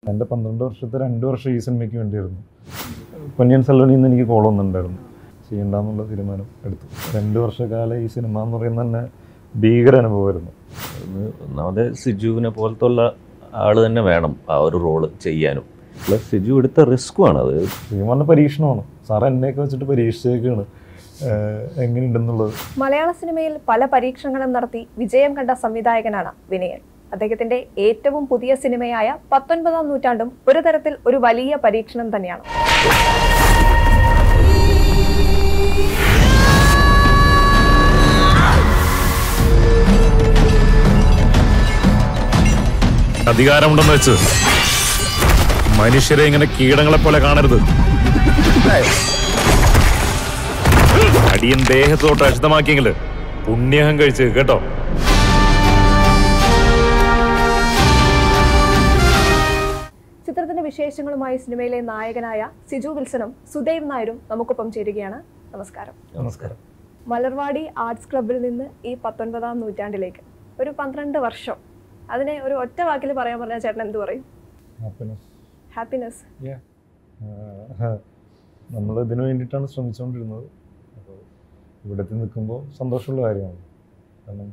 എൻ്റെ പന്ത്രണ്ട് വർഷത്തെ രണ്ട് വർഷം ഈ സിനിമയ്ക്ക് വേണ്ടിയായിരുന്നു പൊന്നിയൻ സെൽവനിൽ നിന്ന് എനിക്ക് കോൾ വന്നിട്ടുണ്ടായിരുന്നു ചെയ്യണ്ടെന്നുള്ള തീരുമാനം എടുത്തു രണ്ട് വർഷക്കാലം ഈ സിനിമ എന്ന് പറയുന്നത് തന്നെ ഭീകര അനുഭവമായിരുന്നു അത് ഒന്നാമത് സിജുവിനെ പോലത്തുള്ള ആൾ തന്നെ വേണം ആ ഒരു റോള് ചെയ്യാനും പ്ലസ് സിജു എടുത്ത റിസ്ക്കുമാണ് അത് ശരിക്കും പറഞ്ഞ പരീക്ഷണമാണ് സാർ എന്നെയൊക്കെ വെച്ചിട്ട് പരീക്ഷിച്ചേക്കാണ് ഏഹ് എങ്ങനെയുണ്ടെന്നുള്ളത് മലയാള സിനിമയിൽ പല പരീക്ഷണങ്ങളും നടത്തി വിജയം കണ്ട സംവിധായകനാണ് വിനയൻ അദ്ദേഹത്തിന്റെ ഏറ്റവും പുതിയ സിനിമയായ പത്തൊൻപതാം നൂറ്റാണ്ടും ഒരു തരത്തിൽ ഒരു വലിയ പരീക്ഷണം തന്നെയാണ് അധികാരമുണ്ടെന്ന് വെച്ച് മനുഷ്യരെ ഇങ്ങനെ കീടങ്ങളെ പോലെ കാണരുത് അടിയൻ ദേഹത്തോട്ട് അശുദ്ധമാക്കിയെങ്കിൽ പുണ്യഹം കഴിച്ച് കേട്ടോ ചിത്രത്തിന്റെ വിശേഷങ്ങളുമായി സിനിമയിലെ നായകനായ സിജു വിൽസണും സുദേവ് നായരും നമുക്കൊപ്പം ചേരുകയാണ് നമസ്കാരം നമസ്കാരം മലർവാടി ആർട്സ് ക്ലബിൽ നിന്ന് ഈ പത്തൊൻപതാം നൂറ്റാണ്ടിലേക്ക് ഒരു പന്ത്രണ്ട് വർഷം അതിനെ ഒരു ഒറ്റ വാക്കിൽ പറയാൻ പറഞ്ഞാൽ ചേട്ടൻ എന്ത് പറയും ഹാപ്പിനെസ് ഹാപ്പിനെസ് നമ്മൾ ഇതിനു വേണ്ടിയിട്ടാണ് ശ്രമിച്ചുകൊണ്ടിരുന്നത് അപ്പോൾ ഇവിടെത്തി നിൽക്കുമ്പോൾ സന്തോഷമുള്ള കാര്യമാണ് കാരണം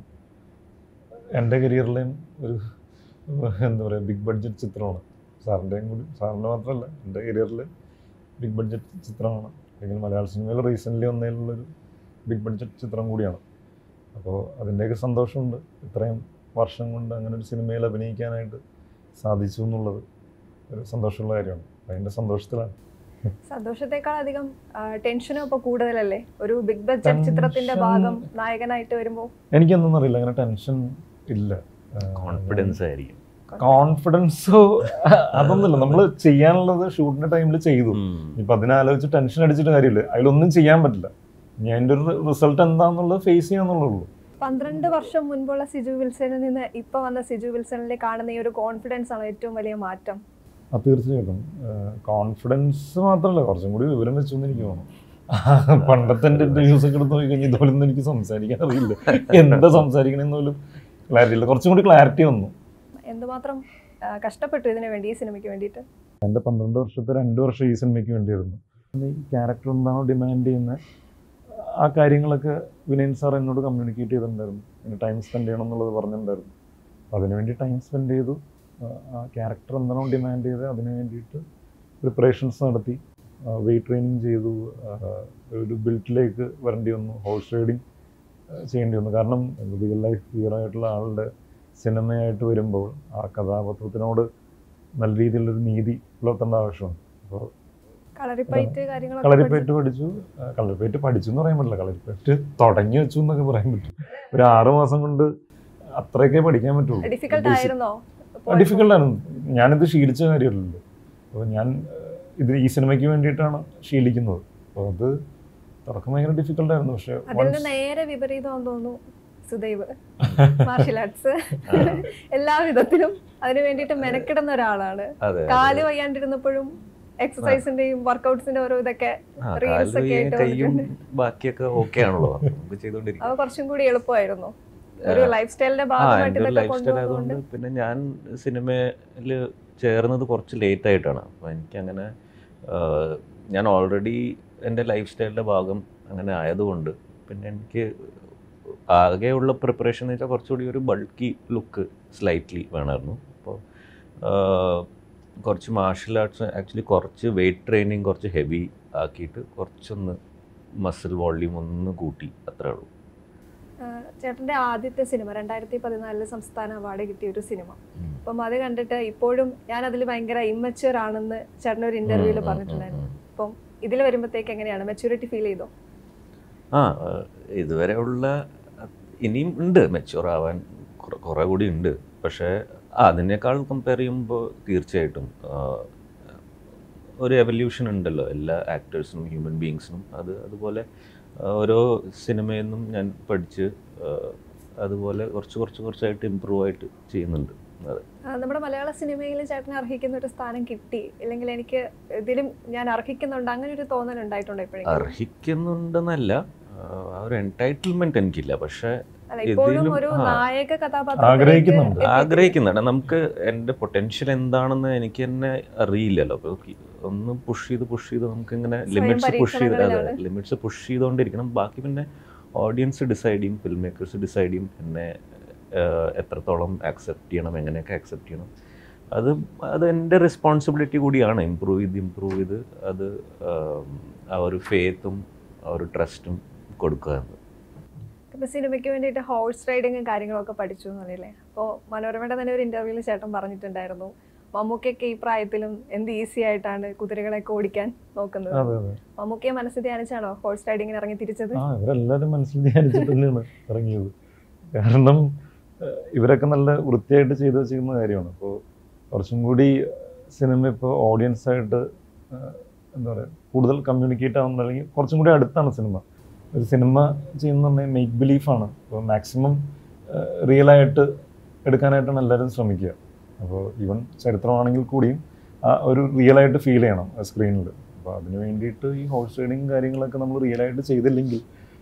എൻ്റെ കരിയറിലെയും ഒരു എന്താ പറയുക ബിഗ് ബഡ്ജറ്റ് ചിത്രമാണ് സാറിൻ്റെയും കൂടി സാറിൻ്റെ മാത്രമല്ല എൻ്റെ കരിയറിൽ ബിഗ് ബഡ്ജറ്റ് ചിത്രമാണ് അല്ലെങ്കിൽ മലയാള സിനിമയിൽ റീസെൻ്റ്ലി വന്നതിലുള്ളൊരു ബിഗ് ബഡ്ജറ്റ് ചിത്രം കൂടിയാണ് അപ്പോൾ അതിൻ്റെയൊക്കെ സന്തോഷമുണ്ട് ഇത്രയും വർഷം കൊണ്ട് അങ്ങനെ ഒരു സിനിമയിൽ അഭിനയിക്കാനായിട്ട് സാധിച്ചു എന്നുള്ളത് ഒരു സന്തോഷമുള്ള കാര്യമാണ് അതിൻ്റെ സന്തോഷത്തിലാണ് സന്തോഷത്തെക്കാൾ അധികം ടെൻഷനും ഇപ്പൊ കൂടുതലല്ലേ ഒരു ബിഗ് ബഡ്ജറ്റ് ചിത്രത്തിന്റെ Tension- ഭാഗം നായകനായിട്ട് വരുമ്പോൾ എനിക്കൊന്നും അറിയില്ല അങ്ങനെ ടെൻഷൻ ഇല്ല കോൺഫിഡൻസ് ആയിരിക്കും കോൺഫിഡൻസോ അതൊന്നുമില്ല നമ്മൾ ചെയ്യാനുള്ളത് ഷൂട്ടിന്റെ ടൈമിൽ ചെയ്തു ഉം. ഇപ്പൊ അതിനാലോചിച്ച് ടെൻഷൻ അടിച്ചിട്ട് കാര്യമില്ല അതിലൊന്നും ചെയ്യാൻ പറ്റില്ല ഇനി അതിന്റെ ഒരു റിസൾട്ട് എന്താന്നുള്ളത് ഫേസ് ചെയ്യാന്നുള്ളൂ പന്ത്രണ്ട് വർഷം മുൻപുള്ള സിജു വിൽസണിൽ നിന്ന് ഇപ്പൊ വന്ന സിജു വിൽസണിലെ കാണുന്ന ഈ ഒരു കോൺഫിഡൻസ് ആണ് ഏറ്റവും വലിയ മാറ്റം അത് തീർച്ചയായിട്ടും കോൺഫിഡൻസ് മാത്രമല്ല കുറച്ചും കൂടി വിവരം വെച്ചു എന്ന് എനിക്ക് തോന്നുന്നു പണ്ടത്തെ എൻ്റെ ഇന്റർവ്യൂസ് ഒക്കെ എടുത്ത് നോക്കി കഴിഞ്ഞാൽ ഇതുപോലൊന്നും എനിക്ക് സംസാരിക്കാൻ അറിയില്ല എന്താ സംസാരിക്കണമെന്ന് പോലും ക്ലാരിറ്റി ഇല്ല കുറച്ചും കൂടി ക്ലാരിറ്റി വന്നു എന്തുമാത്രം ആ, കഷ്ടപ്പെട്ടു ഇതിനു വേണ്ടി ഈ സിനിമയ്ക്ക് വേണ്ടിയിട്ട് എൻ്റെ പന്ത്രണ്ട് വർഷത്തെ രണ്ട് വർഷം ഈ സിനിമയ്ക്ക് വേണ്ടിയായിരുന്നു ഈ ക്യാരക്ടർ എന്താണോ ഡിമാൻഡ് ചെയ്യുന്നത് ആ കാര്യങ്ങളൊക്കെ വിനയൻ സാർ എന്നോട് കമ്മ്യൂണിക്കേറ്റ് ചെയ്തിട്ടുണ്ടായിരുന്നു ഇങ്ങനെ ടൈം സ്പെൻഡ് ചെയ്യണം എന്നുള്ളത് പറഞ്ഞിട്ടുണ്ടായിരുന്നു അപ്പോൾ അതിനുവേണ്ടി ടൈം സ്പെൻഡ് ചെയ്തു ആ- ആ ക്യാരക്ടർ എന്താണോ ഡിമാൻഡ് ചെയ്തത് അതിന് വേണ്ടിയിട്ട് പ്രിപ്പറേഷൻസ് നടത്തി വെയിറ്റ് ട്രെയിനിങ് ചെയ്തു ആ, ഒരു ബിൽറ്റിലേക്ക് വരേണ്ടി വന്നു ഹോഴ്സ് റൈഡിങ് ചെയ്യേണ്ടി വന്നു കാരണം റിയൽ ലൈഫ് ഹീറോ ആയിട്ടുള്ള ആളുടെ സിനിമയായിട്ട് വരുമ്പോൾ ആ കഥാപാത്രത്തിനോട് നല്ല രീതിയിലുള്ളൊരു നീതി പുലർത്തേണ്ട ആവശ്യമാണ് അപ്പോൾ കളറിപ്പയറ്റ് കാര്യങ്ങളൊക്കെ കളരിപ്പേറ്റ് പഠിച്ചു ആ, കളരിപ്പേറ്റ് പഠിച്ചു എന്ന് പറയാൻ പറ്റില്ല കളരിപ്പേറ്റ് തുടങ്ങി വെച്ചു എന്നൊക്കെ പറയാൻ പറ്റും ഒരു ആറ് മാസം കൊണ്ട് അത്രയൊക്കെ പഠിക്കാൻ പറ്റുള്ളൂ ഡിഫിക്കൽട്ട് ആയിരുന്നോ ഡിഫിക്കൽട്ടാണ് ഞാനിത് ശീലിച്ച കാര്യമല്ലല്ലോ അപ്പോൾ ഞാൻ ആ, ഇത് ഈ സിനിമയ്ക്ക് വേണ്ടിയിട്ടാണ് ശീലിക്കുന്നത് അപ്പോൾ അത് തുടക്കം ഭയങ്കര ഡിഫിക്കൽട്ടായിരുന്നു പക്ഷേ അതിൽ നിന്ന് once- നേരെ വിപരീതമാണെന്ന് തോന്നുന്നു സുദൈവ് മാർഷൽ ആർട്സ് എല്ലാ വിധത്തിലും അതിനു വേണ്ടിയിട്ട് മെനക്കിടുന്ന ഒരാളാണ് അതെ കാല് വയ്യാണ്ടിരുന്നപ്പോഴും എക്സസൈസിന്റെയും വർക്കൗട്ട്സിന്റെ ഓരോ ഇതൊക്കെ ആ, reels കാലും ഒക്കെ ആയിട്ട് കൈയും വന്നിട്ടുണ്ട്. ബാക്കിയൊക്കെ ഓക്കെ ആണല്ലോ നമുക്ക് ചെയ്തോണ്ടിരിക്കും അവ കുറച്ചും കൂടി എളുപ്പമായിരുന്നു ഒരു ലൈഫ് സ്റ്റൈലിന്റെ ആ ഭാഗമായിട്ട് എൻ്റെ ഒരു ഇതൊക്കെ ലൈഫ് സ്റ്റൈൽ ആയതുകൊണ്ട് കൊണ്ടുപോകുന്നത് പിന്നെ ഞാൻ സിനിമയിൽ ചേർന്നത് കുറച്ച് ലേറ്റ് ആയിട്ടാണ് അപ്പോൾ എനിക്കങ്ങനെ ആ, ഞാൻ ഓൾറെഡി എൻ്റെ ലൈഫ് സ്റ്റൈലിൻ്റെ ഭാഗം അങ്ങനെ ആയതുകൊണ്ട് പിന്നെ എനിക്ക് ആകെയുള്ള പ്രിപ്പറേഷൻ എന്ന് വെച്ചാൽ കുറച്ചുകൂടി ഒരു ബൾക്കി ലുക്ക് സ്ലൈറ്റ്ലി വേണമായിരുന്നു അപ്പോൾ കുറച്ച് മാർഷൽ ആർട്സ് ആക്ച്വലി കുറച്ച് വെയിറ്റ് ട്രെയിനിങ് കുറച്ച് ഹെവി ആക്കിയിട്ട് കുറച്ചൊന്ന് മസിൽ വോള്യൂം ഒന്ന് കൂട്ടി അത്രേ ഉള്ളൂ ആ, ചേട്ടന്റെ ആദ്യത്തെ സിനിമ രണ്ടായിരത്തി പതിനാലില് സംസ്ഥാന അവാർഡ് കിട്ടിയ ഒരു സിനിമ അപ്പം അത് കണ്ടിട്ട് ഇപ്പോഴും ഞാൻ അതിൽ ഭയങ്കര ഇമ്മച്യൂർ ആണെന്ന് ചേട്ടൻ ഒരു ഇന്റർവ്യൂവിൽ ഉം, ഉം, പറഞ്ഞിട്ടുണ്ടായിരുന്നു ഉം, ഉം. അപ്പം ഇതിൽ വരുമ്പോഴത്തേക്ക് എങ്ങനെയാണ് മെച്യൂരിറ്റി ഫീൽ ചെയ്തോ ആ ഏഹ് ഇതുവരെ ഉള്ള ഇനിയും ഉണ്ട് മെച്യൂർ ആവാൻ കുറെ- കുറെ കൂടി ഉണ്ട് പക്ഷേ അതിനേക്കാൾ കമ്പയർ ചെയ്യുമ്പോൾ തീർച്ചയായിട്ടും ആഹ്, ഒരു എവല്യൂഷൻ ഉണ്ടല്ലോ എല്ലാ ആക്ടേഴ്സിനും ഹ്യൂമൻ ബീങ്സിനും അത് അതുപോലെ ആഹ്, ഓരോ സിനിമയിൽ നിന്നും ഞാൻ പഠിച്ച് ആഹ്, അതുപോലെ കുറച്ച് കുറച്ച് കുറച്ചായിട്ട് ഇമ്പ്രൂവ് ആയിട്ട് ചെയ്യുന്നുണ്ട് അതെ ആ, നമ്മുടെ മലയാള സിനിമയിൽ ചേട്ടന് അർഹിക്കുന്ന ഒരു സ്ഥാനം കിട്ടി ഇല്ലെങ്കിൽ എനിക്ക് ഇതിലും ഞാൻ അർഹിക്കുന്നുണ്ട് അങ്ങനെ ഒരു തോന്നൽ ഉണ്ടായിട്ടുണ്ടോ എപ്പോഴെങ്കിലും അർഹിക്കുന്നുണ്ടെന്നല്ല ആഹ്, ആ ഒരു എൻടൈറ്റിൽമെൻറ്റ് എനിക്കില്ല പക്ഷേ അല്ല ഇപ്പോഴും ഇതിലും- ഒരു ആ. നായക കഥാപാത്രം ആഗ്രഹിക്കുന്നുണ്ട്. ആഗ്രഹിക്കുന്നുണ്ട് നമുക്ക് എൻ്റെ പൊട്ടൻഷ്യൽ എന്താണെന്ന് എനിക്ക് തന്നെ അറിയില്ലല്ലോ അപ്പോൾ ഒന്ന് പുഷ് ചെയ്ത് പുഷ് ചെയ്ത് നമുക്ക് ഇങ്ങനെ സ്വയം ലിമിറ്റ്സ് പുഷ് ചെയ്ത് അതെ പരീക്ഷണങ്ങളിലാണ്. ലിമിറ്റ്സ് പുഷ് ചെയ്തുകൊണ്ടിരിക്കണം ബാക്കി പിന്നെ ഓഡിയൻസ് ഡിസൈഡ് ചെയ്യും ഫിൽം മേക്കേഴ്സ് ഡിസൈഡ് ചെയ്യും എന്നെ ആഹ്, എത്രത്തോളം ആക്സെപ്റ്റ് ചെയ്യണം എങ്ങനെയൊക്കെ ആക്സെപ്റ്റ് ചെയ്യണം അത് അത് എൻ്റെ റെസ്പോൺസിബിലിറ്റി കൂടിയാണ് ഇമ്പ്രൂവ് ചെയ്ത് ഇമ്പ്രൂവ് ചെയ്ത് അത് ആം, ആ ഒരു ഫേത്തും ആ ഒരു ട്രസ്റ്റും കൊടുക്കുക എന്നത് ഇപ്പൊ സിനിമയ്ക്ക് വേണ്ടിയിട്ട് ഹോഴ്സ് റൈഡിങ്ങും കാര്യങ്ങളൊക്കെ പഠിച്ചു എന്നല്ലേ അപ്പോൾ മനോരമയുടെ തന്നെ ഒരു ഇന്റർവ്യൂവിൽ ചേട്ടൻ പറഞ്ഞിട്ടുണ്ടായിരുന്നു മമ്മൂക്കൊക്കെ ഈ പ്രായത്തിലും എന്ത് ഈസി ആയിട്ടാണ് കുതിരകളെയൊക്കെ ഓടിക്കാൻ നോക്കുന്നത് അതെ അതെ മമ്മൂക്കയെ മനസ്സിൽ ധ്യാനിച്ചാണോ ഹോഴ്സ് റൈഡിങ്ങിന് ഇറങ്ങി തിരിച്ചത് ആ ഇവരെല്ലാവരും മനസ്സിൽ ധ്യാനിച്ചിട്ട് തന്നെയാണ് ഇറങ്ങിയത് കാരണം ഏഹ്, ഇവരൊക്കെ നല്ല വൃത്തിയായിട്ട് ചെയ്തു വെച്ചിരിക്കുന്ന കാര്യമാണ് അപ്പോൾ കുറച്ചും കൂടി സിനിമ ഇപ്പോൾ ഓഡിയൻസ് ആയിട്ട് ഏഹ്, എന്താ പറയുക കൂടുതൽ കമ്മ്യൂണിക്കേറ്റ് ആവുന്ന അല്ലെങ്കിൽ കുറച്ചും കൂടി അടുത്താണ് സിനിമ ഒരു സിനിമ ചെയ്യുന്ന മേക്ക് ബിലീഫാണ് അപ്പോൾ മാക്സിമം റിയലായിട്ട് എടുക്കാനായിട്ടാണ് എല്ലാവരും ശ്രമിക്കുക അപ്പോൾ ഈവൻ ചരിത്രമാണെങ്കിൽ കൂടിയും ആ ഒരു റിയലായിട്ട് ഫീൽ ചെയ്യണം സ്ക്രീനിൽ അപ്പോൾ അതിന് വേണ്ടിയിട്ട് ഈ ഹോഴ്സ് റൈഡിങ് കാര്യങ്ങളൊക്കെ നമ്മൾ റിയലായിട്ട് ചെയ്തില്ലെങ്കിൽ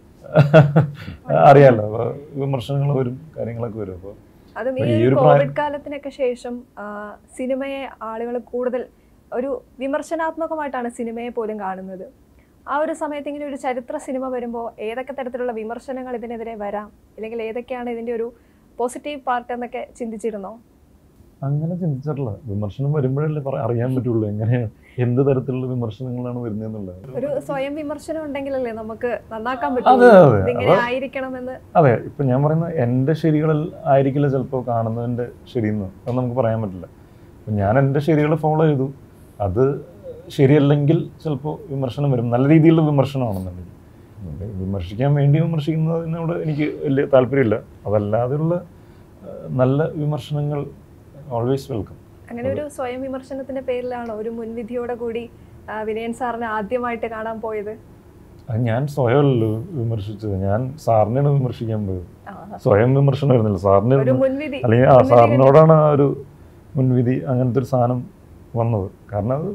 അറിയാലോ അപ്പോൾ വിമർശനങ്ങൾ വരും കാര്യങ്ങളൊക്കെ വരും അപ്പോൾ അതും ഈ ഈ ഒരു ഒരു പ്രായ- കോവിഡ് കാലത്തിനൊക്കെ ശേഷം ആ, സിനിമയെ ആളുകൾ കൂടുതൽ ഒരു വിമർശനാത്മകമായിട്ടാണ് സിനിമയെ പോലും കാണുന്നത് ആ ഒരു സമയത്ത് ഇങ്ങനെ ഒരു ചരിത്ര സിനിമ വരുമ്പോൾ ഏതൊക്കെ തരത്തിലുള്ള വിമർശനങ്ങൾ ഇതിനെതിരെ വരാം അല്ലെങ്കിൽ ഏതൊക്കെയാണ് ഇതിന്റെ ഒരു പോസിറ്റീവ് പാർട്ട് എന്നൊക്കെ ചിന്തിച്ചിരുന്നോ അങ്ങനെ ചിന്തിച്ചിട്ടില്ല വിമർശനം വരുമ്പോഴല്ലേ പറ- അറിയാൻ പറ്റുള്ളൂ എങ്ങനെയാണ് എന്ത് തരത്തിലുള്ള വിമർശനങ്ങളാണ് വരുന്നതെന്നുള്ളത് ഒരു സ്വയം വിമർശനം ഉണ്ടെങ്കിലല്ലേ നമുക്ക് നന്നാക്കാൻ അതെ പറ്റുള്ളൂ അതെ ഇതിങ്ങനെ അത് ആയിരിക്കണമെന്ന് അതെ ഇപ്പം ഞാൻ പറയുന്ന എൻ്റെ ശരികളിൽ ആയിരിക്കില്ല ചിലപ്പോൾ കാണുന്നതിൻ്റെ ശരിയെന്ന് അത് നമുക്ക് പറയാൻ പറ്റില്ല അപ്പം ഞാൻ എൻ്റെ ശരികൾ ഫോളോ ചെയ്തു അത് ശരിയല്ലെങ്കിൽ ചിലപ്പോൾ വിമർശനം വരും നല്ല രീതിയിലുള്ള വിമർശനമാണെന്നുണ്ടെങ്കിൽ അതുകൊണ്ട് വിമർശിക്കാൻ വേണ്ടി വിമർശിക്കുന്നതിനോട് എനിക്ക് വലിയ താല്പര്യമില്ല അതല്ലാതെയുള്ള ആ, നല്ല വിമർശനങ്ങൾ ഓൾവേസ് വെൽക്കം അങ്ങനെ ഒരു സ്വയം വിമർശനത്തിന്റെ പേരിലാണോ ഒരു മുൻവിധിയോടെ കൂടി ആ, വിനയൻ സാറിനെ ആദ്യമായിട്ട് കാണാൻ പോയത് അത് ഞാൻ സ്വയമല്ലോ വിമർശിച്ചത് ഞാൻ സാറിനെയാണ് വിമർശിക്കാൻ പോയത് ആ, സ്വയം വിമർശനമായിരുന്നില്ല സാറിനെ ഒരു മുൻവിധി അല്ലെങ്കിൽ ആ മുൻവിധി സാറിനോടാണ് ആ ഒരു മുൻവിധി അങ്ങനത്തെ ഒരു സാധനം വന്നത് കാരണം അത്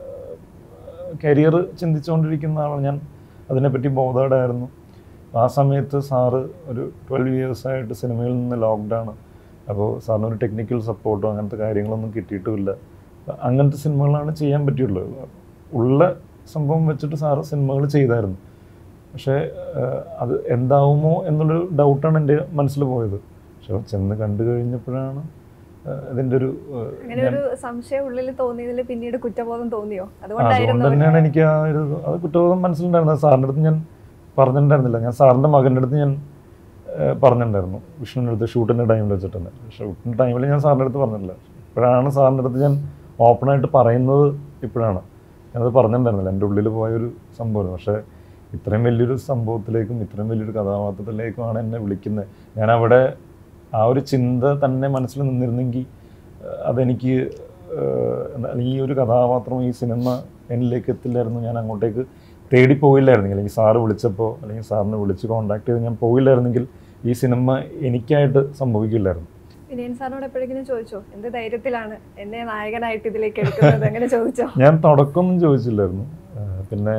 കരിയർ ചിന്തിച്ചുകൊണ്ടിരിക്കുന്ന ആളാണ് ഞാൻ അതിനെപ്പറ്റി ബോധേഡായിരുന്നു ആ സമയത്ത് സാറ് ഒരു ട്വൽവ് ഇയേഴ്സായിട്ട് സിനിമയിൽ നിന്ന് ലോക്ക്ഡാണ് അപ്പോൾ സാറിന് ഒരു ടെക്നിക്കൽ സപ്പോർട്ടോ അങ്ങനത്തെ കാര്യങ്ങളൊന്നും കിട്ടിയിട്ടുമില്ല അങ്ങനത്തെ സിനിമകളാണ് ചെയ്യാൻ പറ്റിയുള്ളൂ ഉള്ള സംഭവം വെച്ചിട്ട് സാറ് സിനിമകൾ ചെയ്തായിരുന്നു പക്ഷേ ഏഹ്, അത് എന്താവുമോ എന്നുള്ളൊരു ഡൗട്ടാണ് എൻ്റെ മനസ്സിൽ പോയത് പക്ഷെ ചെന്ന് കണ്ടു കഴിഞ്ഞപ്പോഴാണ് ഏഹ്, ഇതിൻ്റെ ഒരു ഏഹ്, അങ്ങനെ ഞാൻ- ഒരു സംശയം ഉള്ളിൽ തോന്നിയതിൽ പിന്നീട് കുറ്റബോധം തോന്നിയോ അതുകൊണ്ട് അതുകൊണ്ടായിരുന്നു തന്നെയാണ് എനിക്ക് ആ ഒരു അത് കുറ്റബോധം മനസ്സിലുണ്ടായിരുന്നത് സാറിൻ്റെ അടുത്ത് ഞാൻ പറഞ്ഞിട്ടുണ്ടായിരുന്നില്ല ഞാൻ സാറിൻ്റെ മകൻ്റെ അടുത്ത് ഞാൻ ഏഹ്, പറഞ്ഞിട്ടുണ്ടായിരുന്നു വിഷ്ണുവിൻ്റെ അടുത്ത് ഷൂട്ടിൻ്റെ ടൈമിൽ വെച്ചിട്ട് തന്നെ ഷൂട്ടിൻ്റെ ടൈമിൽ ഞാൻ സാറിൻ്റെ അടുത്ത് പറഞ്ഞിട്ടില്ല ഇപ്പോഴാണ് സാറിൻ്റെ അടുത്ത് ഞാൻ ഓപ്പണായിട്ട് പറയുന്നത് ഇപ്പോഴാണ് ഞാനത് പറഞ്ഞിട്ടുണ്ടായിരുന്നില്ല എൻ്റെ ഉള്ളിൽ പോയൊരു സംഭവമായിരുന്നു പക്ഷേ ഇത്രയും വലിയൊരു സംഭവത്തിലേക്കും ഇത്രയും വലിയൊരു കഥാപാത്രത്തിലേക്കുമാണ് എന്നെ വിളിക്കുന്നത് ഞാൻ അവിടെ ആ ഒരു ചിന്ത തന്നെ മനസ്സിൽ നിന്നിരുന്നെങ്കിൽ ഏഹ്, അതെനിക്ക് ഏഹ്, എന്താ ഈ ഒരു കഥാപാത്രം ഈ സിനിമ എന്നിലേക്ക് എത്തില്ലായിരുന്നു ഞാൻ അങ്ങോട്ടേക്ക് തേടി പോയില്ലായിരുന്നെങ്കിൽ അല്ലെങ്കിൽ സാറ് വിളിച്ചപ്പോൾ അല്ലെങ്കിൽ സാറിനെ വിളിച്ച് കോൺടാക്ട് ചെയ്ത് ഞാൻ പോയില്ലായിരുന്നെങ്കിൽ ഈ സിനിമ എനിക്കായിട്ട് സംഭവിക്കില്ലായിരുന്നു വിനയൻ സാറിനോട് എപ്പോഴെങ്കിലും ചോദിച്ചോ എന്ത് ധൈര്യത്തിലാണ് എന്നെ നായകനായിട്ട് ഇതിലേക്ക് എടുക്കുന്നത് അങ്ങനെ ചോദിച്ചോ ഞാൻ തുടക്കമൊന്നും ചോദിച്ചില്ലായിരുന്നു ആഹ് പിന്നെ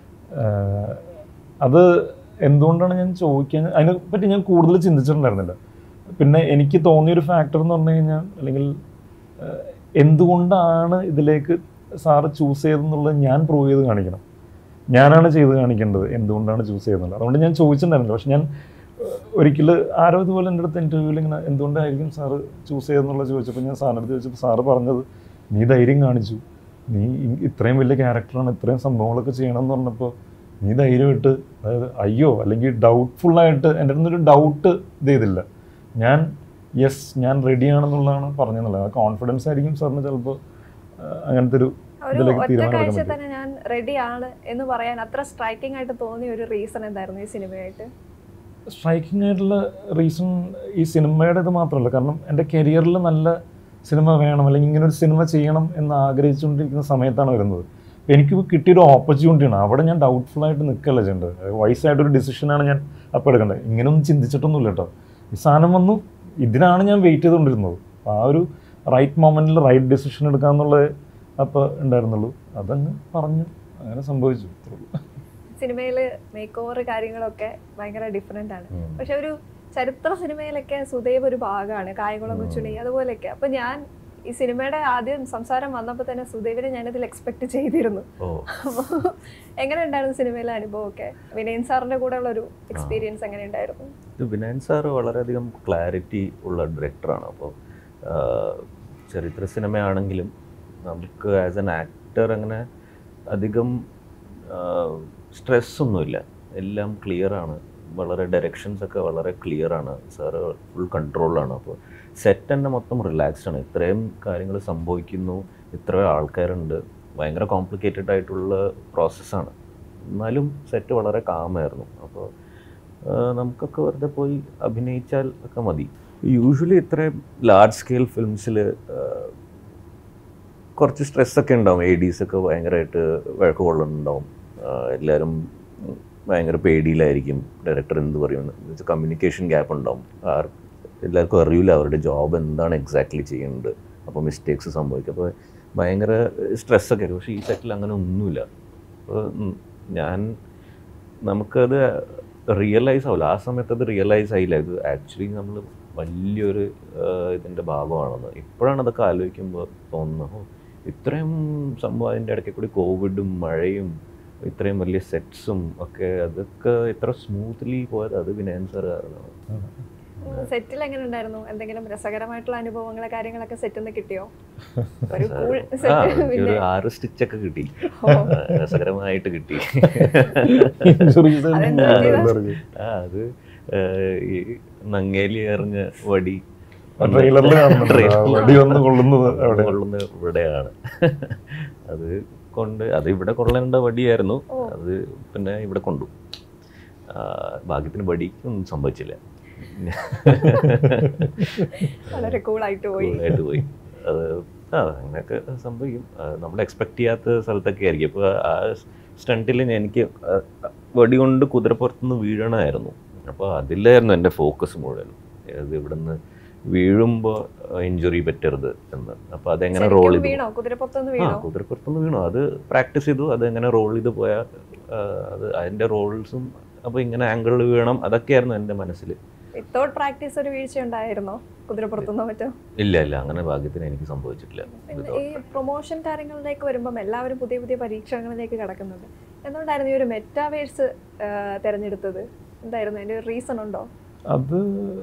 ആഹ് അത് എന്തുകൊണ്ടാണ് ഞാൻ ചോദിക്കാൻ അതിനെപ്പറ്റി ഞാൻ കൂടുതൽ ചിന്തിച്ചിട്ടുണ്ടായിരുന്നില്ല പിന്നെ എനിക്ക് തോന്നിയൊരു ഫാക്ടർ എന്ന് പറഞ്ഞു കഴിഞ്ഞാൽ അല്ലെങ്കിൽ ആഹ് എന്തുകൊണ്ടാണ് ഇതിലേക്ക് സാറ് ചൂസ് ചെയ്തതെന്നുള്ളത് ഞാൻ പ്രൂവ് ചെയ്ത് കാണിക്കണം ഞാനാണ് ചെയ്ത് കാണിക്കേണ്ടത് എന്തുകൊണ്ടാണ് ചൂസ് ചെയ്യുന്നത് അതുകൊണ്ട് ഞാൻ ചോദിച്ചിട്ടുണ്ടായിരുന്നില്ല പക്ഷെ ഞാൻ ഒരിക്കൽ ആരോ ഇതുപോലെ എൻ്റെ അടുത്ത് ഇൻ്റർവ്യൂവിൽ ഇങ്ങനെ എന്തുകൊണ്ടായിരിക്കും സാറ് ചൂസ് ചെയ്തെന്നുള്ളത് ചോദിച്ചപ്പോൾ ഞാൻ സാറിൻ്റെ അടുത്ത് ചോദിച്ചപ്പോൾ സാറ് പറഞ്ഞത് നീ ധൈര്യം കാണിച്ചു നീ ഇ- ഇത്രയും വലിയ ക്യാരക്ടറാണ് ഇത്രയും സംഭവങ്ങളൊക്കെ ചെയ്യണം എന്ന് പറഞ്ഞപ്പോൾ നീ ധൈര്യമായിട്ട് അതായത് അയ്യോ അല്ലെങ്കിൽ ഡൗട്ട്ഫുള്ളായിട്ട് എൻ്റെ അടുത്തൊരു ഡൗട്ട് ഇത് ചെയ്തില്ല ഞാൻ യെസ് ഞാൻ റെഡിയാണെന്നുള്ളതാണ് പറഞ്ഞതെന്നുള്ളത് ആ കോൺഫിഡൻസ് ആയിരിക്കും സാറിന് ചിലപ്പോൾ അങ്ങനത്തെ ഒരു ഒരു ഇതിലേക്ക് ഒറ്റ തീരുമാനം കാഴ്ച എടുക്കാൻ തന്നെ ഞാൻ റെഡിയാണ് എന്ന് പറയാൻ അത്ര സ്ട്രൈക്കിംഗ് ആയിട്ട് തോന്നിയ ഒരു റീസൺ എന്തായിരുന്നു ഈ സിനിമയായിട്ട് സ്ട്രൈക്കിംഗ് ആയിട്ടുള്ള റീസൺ ഈ സിനിമയുടെ ഇത് മാത്രമല്ല കാരണം എൻ്റെ കരിയറിൽ നല്ല സിനിമ വേണം അല്ലെങ്കിൽ ഇങ്ങനെ ഒരു സിനിമ ചെയ്യണം എന്ന് ആഗ്രഹിച്ചുകൊണ്ടിരിക്കുന്ന സമയത്താണ് വരുന്നത് അപ്പോൾ എനിക്ക് കിട്ടിയൊരു ഓപ്പർച്യൂണിറ്റിയാണ് അവിടെ ഞാൻ ഡൗട്ട്ഫുൾ ആയിട്ട് നിൽക്കല്ല ചെയ്യേണ്ടത് വയസ്സായിട്ടൊരു ഡിസിഷനാണ് ഞാൻ അപ്പോൾ എടുക്കേണ്ടത് ഇങ്ങനെയൊന്നും ചിന്തിച്ചിട്ടൊന്നുമില്ല കേട്ടോ ഈ സാധനം വന്നു ഇതിനാണ് ഞാൻ വെയിറ്റ് ചെയ്തുകൊണ്ടിരുന്നത് അപ്പോൾ ആ ഒരു റൈറ്റ് മൊമെൻറ്റിൽ റൈറ്റ് ഡിസിഷൻ എടുക്കാമെന്നുള്ളത് അപ്പോൾ ഉണ്ടായിരുന്നുള്ളൂ അതങ്ങ് പറഞ്ഞു അങ്ങനെ സംഭവിച്ചു ഇത്രേ ഉള്ളൂ. സിനിമയിൽ മേക്ക് ഓവർ കാര്യങ്ങളൊക്കെ ഭയങ്കര ഡിഫറെൻ്റ് ആണ് ഉം. പക്ഷെ ഒരു ചരിത്ര സിനിമയിലൊക്കെ സുദേവ് ഒരു ഭാഗമാണ് കായകുളം കൊച്ചുണി അതുപോലെയൊക്കെ അപ്പൊ ഞാൻ ഈ സിനിമയുടെ ആദ്യം സംസാരം വന്നപ്പോൾ തന്നെ സുദേവിനെ ഞാനതിൽ എക്സ്പെക്ട് ചെയ്തിരുന്നു ഓ അപ്പൊ എങ്ങനെ ഉണ്ടായിരുന്നു സിനിമയിലെ അനുഭവമൊക്കെ വിനയൻ സാറിന്റെ കൂടെ ഉള്ള ഒരു എക്സ്പീരിയൻസ് എങ്ങനെ ഉണ്ടായിരുന്നു ഇത് വിനയൻ സാറ് വളരെയധികം ക്ലാരിറ്റി ഉള്ള ഡയറക്ടറാണ് അപ്പോൾ ചരിത്ര സിനിമയാണെങ്കിലും നമുക്ക് ആസ് എൻ ആക്ടർ അങ്ങനെ അധികം സ്ട്രെസ് ഒന്നുമില്ല എല്ലാം ക്ലിയറാണ് വളരെ ഡയറക്ഷൻസ് ഒക്കെ വളരെ ക്ലിയറാണ് സാറ് ഫുൾ കൺട്രോളാണ് അപ്പോൾ സെറ്റ് തന്നെ മൊത്തം റിലാക്സ്ഡ് ആണ് ഇത്രയും കാര്യങ്ങൾ സംഭവിക്കുന്നു ഇത്രയും ആൾക്കാരുണ്ട് ഭയങ്കര കോംപ്ലിക്കേറ്റഡ് ആയിട്ടുള്ള പ്രോസസ്സാണ് എന്നാലും സെറ്റ് വളരെ കാമായിരുന്നു അപ്പോൾ നമുക്കൊക്കെ വെറുതെ പോയി അഭിനയിച്ചാൽ ഒക്കെ മതി യൂഷ്വലി ഇത്രയും ലാർജ് സ്കെയിൽ ഫിലിംസിൽ കുറച്ച് സ്ട്രെസ്സൊക്കെ ഉണ്ടാവും എ ഡീസ് ഒക്കെ ഭയങ്കരമായിട്ട് വഴക്ക് കൊള്ളുന്നുണ്ടാവും എല്ലാവരും ഭയങ്കര പേടിയിലായിരിക്കും ഡയറക്ടർ എന്ത് പറയുമെന്ന് കമ്മ്യൂണിക്കേഷൻ ഗ്യാപ്പ് ഉണ്ടാവും ആർ എല്ലാവർക്കും അറിയില്ല അവരുടെ ജോബ് എന്താണ് എക്സാക്ട്ലി ചെയ്യുന്നത് അപ്പോൾ മിസ്റ്റേക്സ് സംഭവിക്കും അപ്പോൾ ഭയങ്കര സ്ട്രെസ്സൊക്കെ ആയിരിക്കും പക്ഷേ ഈ സെറ്റിൽ അങ്ങനെ ഒന്നുമില്ല അപ്പോൾ ഉം, ഞാൻ നമുക്കത് റിയലൈസ് ആവില്ല ആ സമയത്ത് അത് റിയലൈസ് ആയില്ല ഇത് ആക്ച്വലി നമ്മൾ വലിയൊരു ഇതിൻ്റെ ഭാഗമാണെന്ന് ഇപ്പോഴാണ് അതൊക്കെ ആലോചിക്കുമ്പോൾ തോന്നുന്നത് "ഓ, ഇത്രയും സംഭവം അതിൻ്റെ ഇടയ്ക്ക് കൂടി കോവിഡും മഴയും ഇത്രയും വലിയ സെറ്റ്സും ഒക്കെ അതൊക്കെ ഇത്ര സ്മൂത്ത്ലി പോയത് അത് വിനയൻ സാർ കാരണമാണ് സെറ്റിൽ എങ്ങനെ ഉണ്ടായിരുന്നു എന്തെങ്കിലും രസകരമായിട്ടുള്ള അനുഭവങ്ങളെ കാര്യങ്ങളൊക്കെ സെറ്റിൽ നിന്ന് കിട്ടിയോ ഒരു കൂൾ ആ സെറ്റ് എനിക്ക് പിന്നെ ഒരു ആറ് സ്റ്റിച്ചൊക്കെ കിട്ടി ഓ, ആ, രസകരമായിട്ട് കിട്ടി ഇൻഷുറൻസ് അതെന്താ ചെയ്തത്? ആ അത് ആ, ഈ നങ്ങേലി എറിഞ്ഞ വടി ട്രെയിലറിൽ കാണുന്നുണ്ട് ആ ട്രെയിലറിൽ വടി വന്ന് കൊള്ളുന്നത് അവിടെ കൊള്ളുന്ന ഇവിടെയാണ് അത് കൊണ്ട് അത് ഇവിടെ കൊള്ളേണ്ട വടിയായിരുന്നു ഓ. അത് പിന്നെ ഇവിടെ കൊണ്ടു ആ, ഭാഗ്യത്തിന് വടിക്കൊന്നും സംഭവിച്ചില്ല വളരെ കൂളായിട്ട് പോയി ആയിട്ട് പോയി അത് ആ അങ്ങനെയൊക്കെ സംഭവിക്കും നമ്മൾ എക്സ്പെക്ട് ചെയ്യാത്ത സ്ഥലത്തൊക്കെ ആയിരിക്കും ഇപ്പോൾ ആ സ്റ്റണ്ടിൽ എനിക്ക് ആ, വടി കൊണ്ട് കുതിരപ്പുറത്തുനിന്ന് വീഴണമായിരുന്നു അപ്പോൾ അതിലായിരുന്നു എൻ്റെ ഫോക്കസ് മുഴുവൻ അത് ഇവിടുന്ന് വീഴുമ്പോൾ ഇഞ്ചുറി പറ്റരുത് എന്ന് അപ്പോൾ അതെങ്ങനെ റോൾ ശരിക്കും ചെയ്തു വീണോ കുതിരപ്പുറത്തൊന്ന് ആ വീണോ കുതിരപ്പുറത്തുനിന്ന് വീണു അത് പ്രാക്ടീസ് ചെയ്തു അത് എങ്ങനെ റോൾ ചെയ്ത് പോയാൽ ആ, അത് അതിൻ്റെ റോൾസും അപ്പോൾ ഇങ്ങനെ ആംഗിളിൽ വീണം അതൊക്കെയായിരുന്നു എൻ്റെ മനസ്സിൽ വിത്തൗട്ട് പ്രാക്ടീസ് ഒരു വീഴ്ച ഉണ്ടായിരുന്നോ കുതിരപ്പുറത്തുനിന്നോ മറ്റോ ഇല്ല ഇല്ല അങ്ങനെ ഭാഗ്യത്തിന് എനിക്ക് സംഭവിച്ചിട്ടില്ല പിന്നെ ഈ പ്രൊമോഷൻ കാര്യങ്ങളിലേക്ക് വരുമ്പം എല്ലാവരും പുതിയ പുതിയ പരീക്ഷണങ്ങളിലേക്ക് കിടക്കുന്നുണ്ട് എന്തുകൊണ്ടായിരുന്നു ഈ ഒരു മെറ്റാവേഴ്സ് തിരഞ്ഞെടുത്തത് എന്തായിരുന്നു അതിന്റെ ഒരു റീസൺ ഉണ്ടോ അത്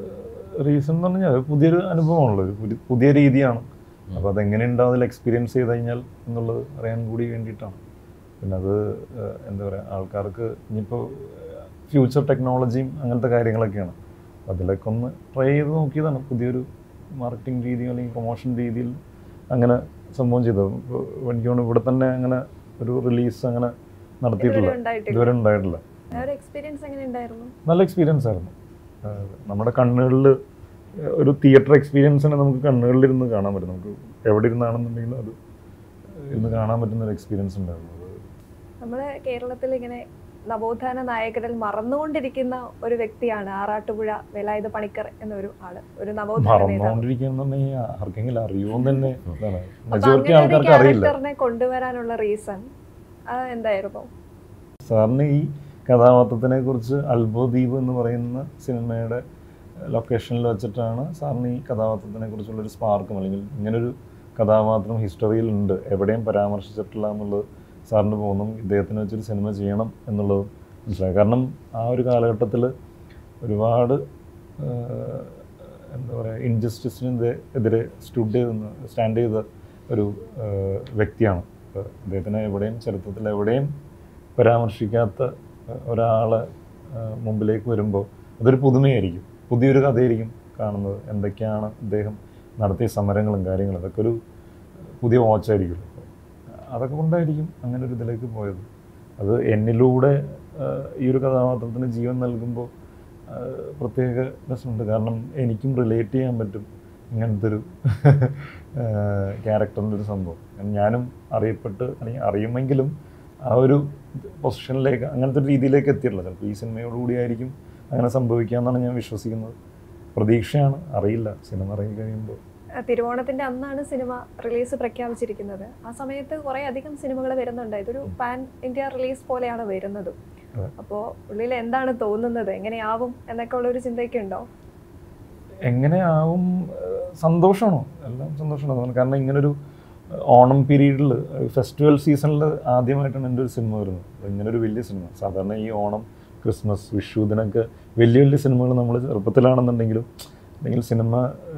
റീസൺ എന്ന് പറഞ്ഞാൽ അത് പുതിയൊരു അനുഭവമാണല്ലോ ഒരു പുതി- പുതിയ രീതിയാണ് അപ്പോൾ അതെങ്ങനെ ഉണ്ടാവും അതിൽ എക്സ്പീരിയൻസ് ചെയ്ത് കഴിഞ്ഞാൽ എന്നുള്ളത് അറിയാൻ കൂടി വേണ്ടിയിട്ടാണ് പിന്നെ അത് ഏഹ്, എന്താ പറയുക ആൾക്കാർക്ക് ഇനിയിപ്പോൾ ഫ്യൂച്ചർ ടെക്നോളജിയും അങ്ങനത്തെ കാര്യങ്ങളൊക്കെയാണ് അപ്പോൾ അതിലൊക്കെ ഒന്ന് ട്രൈ ചെയ്ത് നോക്കിയതാണ് പുതിയൊരു മാർക്കറ്റിംഗ് രീതി അല്ലെങ്കിൽ പ്രൊമോഷൻ രീതിയിൽ അങ്ങനെ സംഭവം ചെയ്തത് ഇപ്പോൾ എനിക്ക് തോന്നുന്നു ഇവിടെ തന്നെ അങ്ങനെ ഒരു റിലീസ് അങ്ങനെ നടത്തിയിട്ടില്ല ഇതുവരെ ഉണ്ടായിട്ടില്ല ഇതുവരെ ഉണ്ടായിട്ടില്ല ആ ഒരു എക്സ്പീരിയൻസ് എങ്ങനെ ഉണ്ടായിരുന്നു നല്ല എക്സ്പീരിയൻസ് ആയിരുന്നു ആഹ് നമ്മുടെ കണ്ണുകളിൽ ഒരു തിയേറ്റർ എക്സ്പീരിയൻസിനെ നമുക്ക് കണ്ണുകളിലിരുന്ന് കാണാൻ പറ്റും നമുക്ക് എവിടെ ഇരുന്നാണെന്നുണ്ടെങ്കിലും അത് ഇരുന്ന് കാണാൻ പറ്റുന്ന ഒരു എക്സ്പീരിയൻസ് ഉണ്ടായിരുന്നു അത് നമ്മള് കേരളത്തിൽ ഇങ്ങനെ നവോത്ഥാന നായകരിൽ മറന്നുകൊണ്ടിരിക്കുന്ന ഒരു വ്യക്തിയാണ് ആറാട്ടുപുഴ വേലായുധ പണിക്കർ എന്നൊരു ആള് ഒരു നവോത്ഥാന നേതാവ് മറന്നുകൊണ്ടിരിക്കുന്നുണ്ടെങ്കിൽ ആർക്കെങ്കിലും അറിയുമോ തന്നെ ഇതാണ് അപ്പൊ മെജോറിറ്റി അങ്ങനെ ഒരു ആൾക്കാർക്ക് അറിയില്ല ക്യാരക്ടറിനെ കൊണ്ടുവരാനുള്ള റീസൺ അത് എന്തായിരുന്നു സാറിന് ഈ കഥാപാത്രത്തിനെ കുറിച്ച് അത്ഭുതദ്വീപ് എന്ന് പറയുന്ന സിനിമയുടെ ലൊക്കേഷനിൽ വെച്ചിട്ടാണ് സാറിന് ഈ കഥാപാത്രത്തിനെ കുറിച്ചുള്ള ഒരു സ്പാർക്കും അല്ലെങ്കിൽ ഇങ്ങനൊരു കഥാപാത്രം ഹിസ്റ്ററിയിൽ ഉണ്ട് എവിടെയും പരാമർശിച്ചിട്ടില്ല എന്നുള്ളത് സാറിന് തോന്നും ഇദ്ദേഹത്തിന് വെച്ചൊരു സിനിമ ചെയ്യണം എന്നുള്ളത് മനസ്സിലായി കാരണം ആ ഒരു കാലഘട്ടത്തിൽ ഒരുപാട് ആഹ്, എന്താ പറയുക ഇൻജസ്റ്റിസിന് എതിരെ സ്റ്റുഡ് ചെയ്ത് സ്റ്റാൻഡ് ചെയ്ത ഒരു ആഹ്, വ്യക്തിയാണ് അപ്പോൾ അദ്ദേഹത്തിനെ എവിടെയും ചരിത്രത്തിൽ എവിടെയും പരാമർശിക്കാത്ത ഒരാളെ ആഹ്, മുമ്പിലേക്ക് വരുമ്പോൾ അതൊരു പുതുമയായിരിക്കും പുതിയൊരു കഥയായിരിക്കും കാണുന്നത് എന്തൊക്കെയാണ് അദ്ദേഹം നടത്തിയ സമരങ്ങളും കാര്യങ്ങളും അതൊക്കെ ഒരു പുതിയ വാച്ചായിരിക്കും അതൊക്കെ കൊണ്ടായിരിക്കും അങ്ങനെ ഒരു ഇതിലേക്ക് പോയത് അത് എന്നിലൂടെ ആഹ്, ഈ ഒരു കഥാപാത്രത്തിന് ജീവൻ നൽകുമ്പോൾ ആഹ്, പ്രത്യേക രസമുണ്ട് കാരണം എനിക്കും റിലേറ്റ് ചെയ്യാൻ പറ്റും ഇങ്ങനത്തെ ഒരു ക്യാരക്ടറിൻ്റെ ഒരു സംഭവം കാരണം ഞാനും അറിയപ്പെട്ട് അല്ലെങ്കിൽ അറിയുമെങ്കിലും ആ ഒരു പൊസിഷനിലേക്ക് അങ്ങനത്തെ ഒരു രീതിയിലേക്ക് എത്തിയിട്ടില്ല ചിലപ്പോൾ ഈ സിനിമയോടുകൂടി ആയിരിക്കും അങ്ങനെ സംഭവിക്കുക എന്നാണ് ഞാൻ വിശ്വസിക്കുന്നത് പ്രതീക്ഷയാണ് അറിയില്ല സിനിമ ഇറങ്ങി കഴിയുമ്പോൾ ആ, തിരുവോണത്തിന്റെ അന്നാണ് സിനിമ റിലീസ് പ്രഖ്യാപിച്ചിരിക്കുന്നത് ആ സമയത്ത് കുറെ അധികം സിനിമകൾ വരുന്നുണ്ട് ഇതൊരു പാൻ ഇന്ത്യ റിലീസ് പോലെയാണ് വരുന്നത് അതെ. അപ്പോൾ ഉള്ളിൽ എന്താണ് തോന്നുന്നത് എങ്ങനെയാവും എന്നൊക്കെ ഉള്ള ഒരു ചിന്തയൊക്കെ ഉണ്ടോ എങ്ങനെയാവും ഏഹ് സന്തോഷമാണോ എല്ലാം സന്തോഷമാണ് കാരണം ഇങ്ങനൊരു ഏഹ് ഓണം പീരീഡിൽ ഫെസ്റ്റിവൽ സീസണിൽ ആദ്യമായിട്ടാണ് എൻ്റെ ഒരു സിനിമ വരുന്നത് അപ്പോൾ ഇങ്ങനൊരു വലിയ സിനിമ സാധാരണ ഈ ഓണം ക്രിസ്മസ് വിഷു ഇതിനൊക്കെ വലിയ വലിയ സിനിമകൾ നമ്മൾ ചെറുപ്പത്തിലാണെന്നുണ്ടെങ്കിലും അല്ലെങ്കിൽ സിനിമ